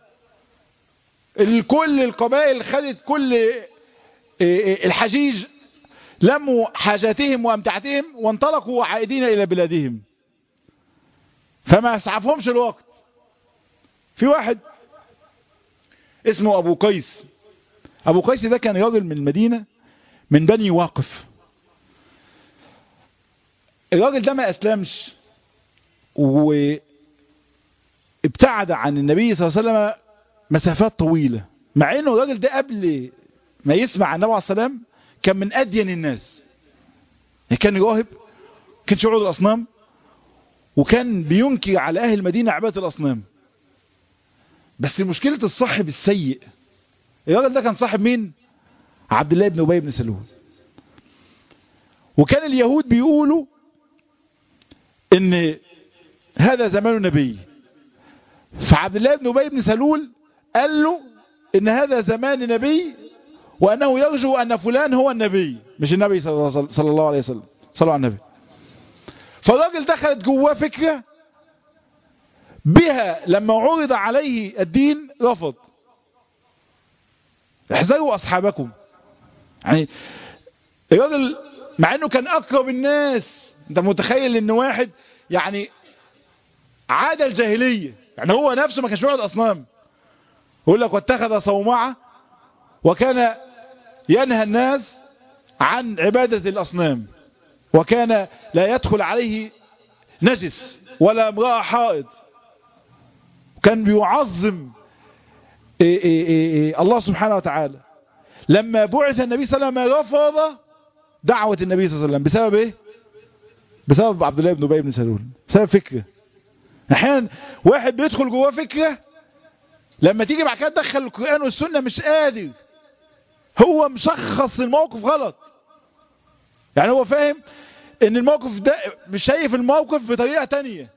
كل القبائل خدت كل الحجيج لموا حاجاتهم وامتعتهم وانطلقوا عائدين الى بلادهم فما اسعفهمش الوقت في واحد اسمه ابو قيس ابو قيس ده كان راجل من المدينه من بني واقف الراجل ده ما اسلمش و ابتعد عن النبي صلى الله عليه وسلم مسافات طويلة مع انه الراجل ده قبل ما يسمع عن النبي عليه السلام كان من ادين الناس كان راهب كان يعبد الاصنام وكان بينكر على اهل المدينة عبادة الاصنام بس مشكلة الصاحب السيء الراجل ده كان صاحب مين عبد الله بن ابي بن سلول وكان اليهود بيقولوا ان هذا زمان النبي فعبد الله بن ابي بن سلول قال له ان هذا زمان نبي وانه يرجو ان فلان هو النبي مش النبي صلى الله عليه وسلم صلى على النبي فالراجل دخلت جواه فكرة بها لما عرض عليه الدين رفض احذروا اصحابكم يعني الراجل مع انه كان اقرب الناس انت متخيل ان واحد يعني عاد الجاهلية يعني هو نفسه ما كانش بيقعد اصنام يقول لك واتخذ صومعة وكان ينهى الناس عن عبادة الاصنام وكان لا يدخل عليه نجس ولا امرأة حائض وكان بيعظم إيه إيه إيه الله سبحانه وتعالى لما بعث النبي صلى الله عليه وسلم رفض دعوة النبي صلى الله عليه وسلم بسبب ايه بسبب عبد الله بن ابي بن سلول بسبب فكرة احيانا واحد بيدخل جواه فكرة لما تيجي بعد كده تدخل القرآن والسنة مش قادر هو مشخص الموقف غلط يعني هو فاهم ان الموقف ده مش شايف الموقف بطريقة تانية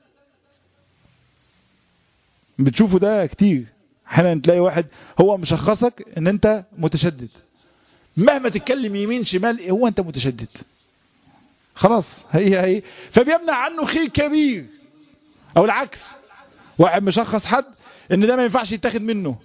بتشوفوا ده كتير احيانا تلاقي واحد هو مشخصك ان انت متشدد مهما تتكلم يمين شمال هو انت متشدد خلاص هي هي فبيمنع عنه خير كبير او العكس واحد مشخص حد ان ده ما ينفعش يتاخد منه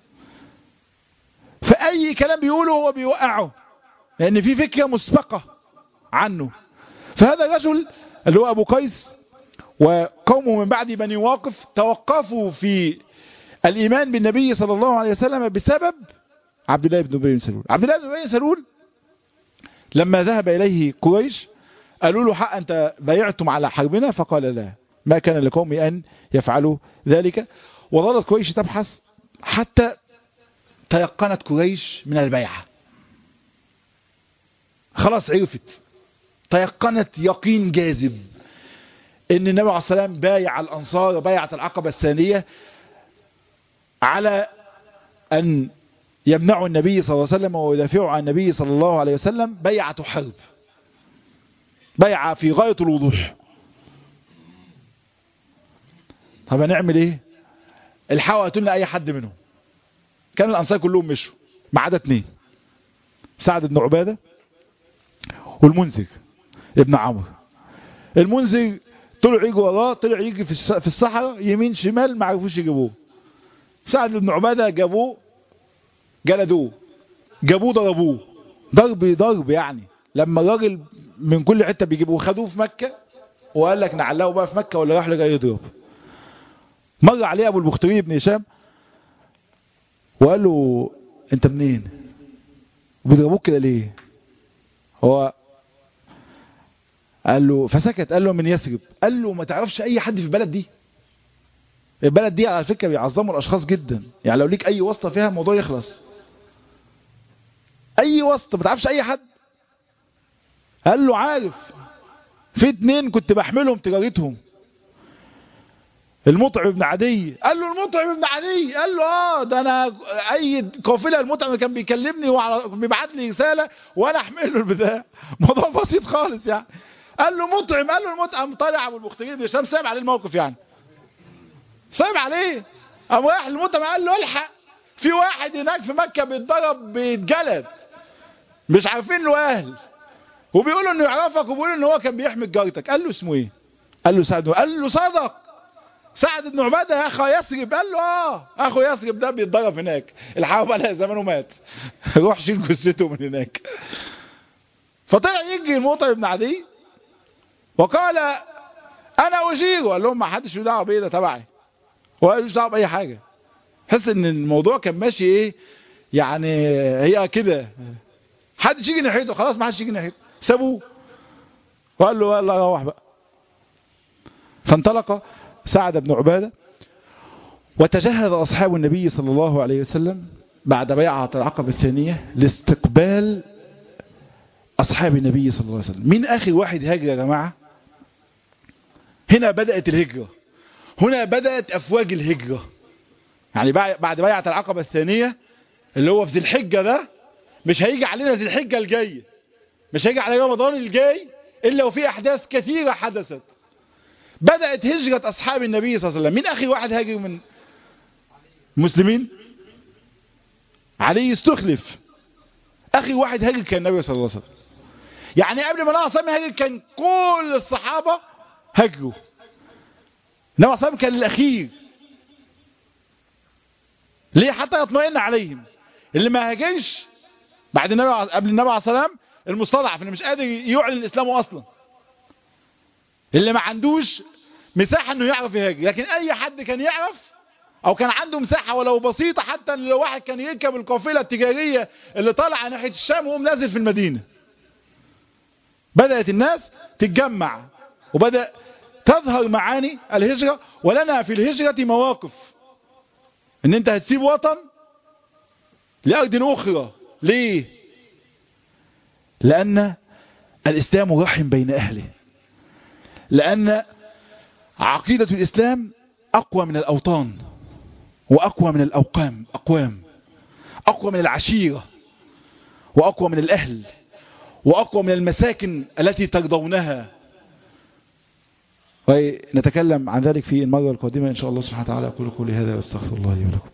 فاي كلام بيقوله هو بيوقعه لان في فكرة مسبقة عنه فهذا الرجل اللي هو ابو قيس وقومه من بعد بني واقف توقفوا في الايمان بالنبي صلى الله عليه وسلم بسبب عبد الله بن ابي بن سلول عبد الله بن ابي بن سلول لما ذهب اليه قريش قالوا له حق انت بايعتم على حربنا فقال لا ما كان لقومي ان يفعلوا ذلك وظلت قريش تبحث حتى تيقنت قريش من البيعة خلاص عرفت تيقنت يقين جاذب ان النبي عليه الصلاة والسلام بايع الانصار بايعة العقبة الثانية على ان يمنعوا النبي صلى الله عليه وسلم ويدافعوا عن النبي صلى الله عليه وسلم بيعة حرب بيعة في غاية الوضوح طب هنعمل ايه الحقوا قتلنا اي حد منهم كان الانصار كلهم مشوا ما عدا اثنين سعد بن عبادة والمنذر ابن عمرو المنذر طلع يجي وراه طلع يجي في الصحراء يمين شمال ما عرفوش يجيبوه سعد بن عبادة جابوه جلدوه جابوه ضربوه ضرب ضرب يعني لما الراجل من كل حتة بيجيبوه خدوه في مكة وقال لك نعلقه بقى في مكة ولا راح لجاي يضرب مر عليه ابو البختري بن هشام وقال له انت منين وبيضربوك كده ليه هو قال له فسكت قال له من يثرب قال له ما تعرفش اي حد في البلد دي البلد دي على فكرة بيعظموا الاشخاص جدا يعني لو ليك اي واسطة فيها الموضوع يخلص اي واسطة ما تعرفش اي حد قال له عارف في اتنين كنت بحملهم تجارتهم المطعم ابن عدي قال له المطعم ابن عدي قال له اه ده انا اي قافله المطعم كان بيكلمني وعلى بيبعت لي رساله وانا احمل له البتاع موضوع بسيط خالص يعني قال له مطعم قال له المطعم طالع ابو المختارين بن هشام سايب عليه الموقف يعني سايب عليه قام رايح المطعم قال له الحق في واحد هناك في مكه بيتضرب بيتجلد مش عارفين له اهل وبيقولوا انه يعرفك وبيقولوا ان هو كان بيحمي جارتك قال له اسمه ايه قال له سعد قال له صدق سعد بن عبادة يا اخو يسرب قال له اه اخو يسرب ده بيتضرب هناك الحرب على زمانه مات روح شيل جثته من هناك فطلع يجي المطعم بن عدي وقال انا اجيره قال لهم ما حدش له دعوه بيه ده تبعي وقال له دعوه باي حاجه حس ان الموضوع كان ماشي ايه يعني هي كده حدش يجي ناحيته خلاص ما حدش يجي ناحيته سابوه وقال له يلا روح بقى فانطلق سعد بن عبادة وتجهز أصحاب النبي صلى الله عليه وسلم بعد بيعة العقبة الثانية لاستقبال أصحاب النبي صلى الله عليه وسلم مين آخر واحد هاجر يا جماعة هنا بدأت الهجرة هنا بدأت أفواج الهجرة يعني بعد بيعة العقبة الثانية اللي هو في ذي الحجة ده مش هيجي علينا ذي الحجة الجاية مش هيجي على رمضان الجاي إلا وفي أحداث كثيرة حدثت بدأت هجرة أصحاب النبي صلى الله عليه وسلم مين آخر واحد هاجر من مسلمين علي استخلف اخي واحد هاجر كان النبي صلى الله عليه وسلم يعني قبل ما نبي صلى هاجر كان كل الصحابة هاجروا النبي صلى كان الاخير ليه حتى يطمئن عليهم اللي ما هاجرش بعد النبي قبل النبي عليه الصلاه والسلام المستضعف اللي مش قادر يعلن اسلامه اصلا اللي ما عندوش مساحه انه يعرف يهاجر لكن اي حد كان يعرف او كان عنده مساحة ولو بسيطة حتى لو واحد كان يركب القافلة التجارية اللي طالعة ناحية الشام وهم نازل في المدينة بدأت الناس تتجمع وبدأ تظهر معاني الهجرة ولنا في الهجرة مواقف ان انت هتسيب وطن لأرض اخرى ليه لان الاسلام رحم بين اهله لان عقيدة الاسلام اقوى من الاوطان وأقوى من الأوقام أقوام أقوى من العشيرة وأقوى من الأهل وأقوى من المساكن التي ترضونها ونتكلم عن ذلك في المرة القادمة إن شاء الله سبحانه وتعالى أقول قولي هذا واستغفر الله لي ولكم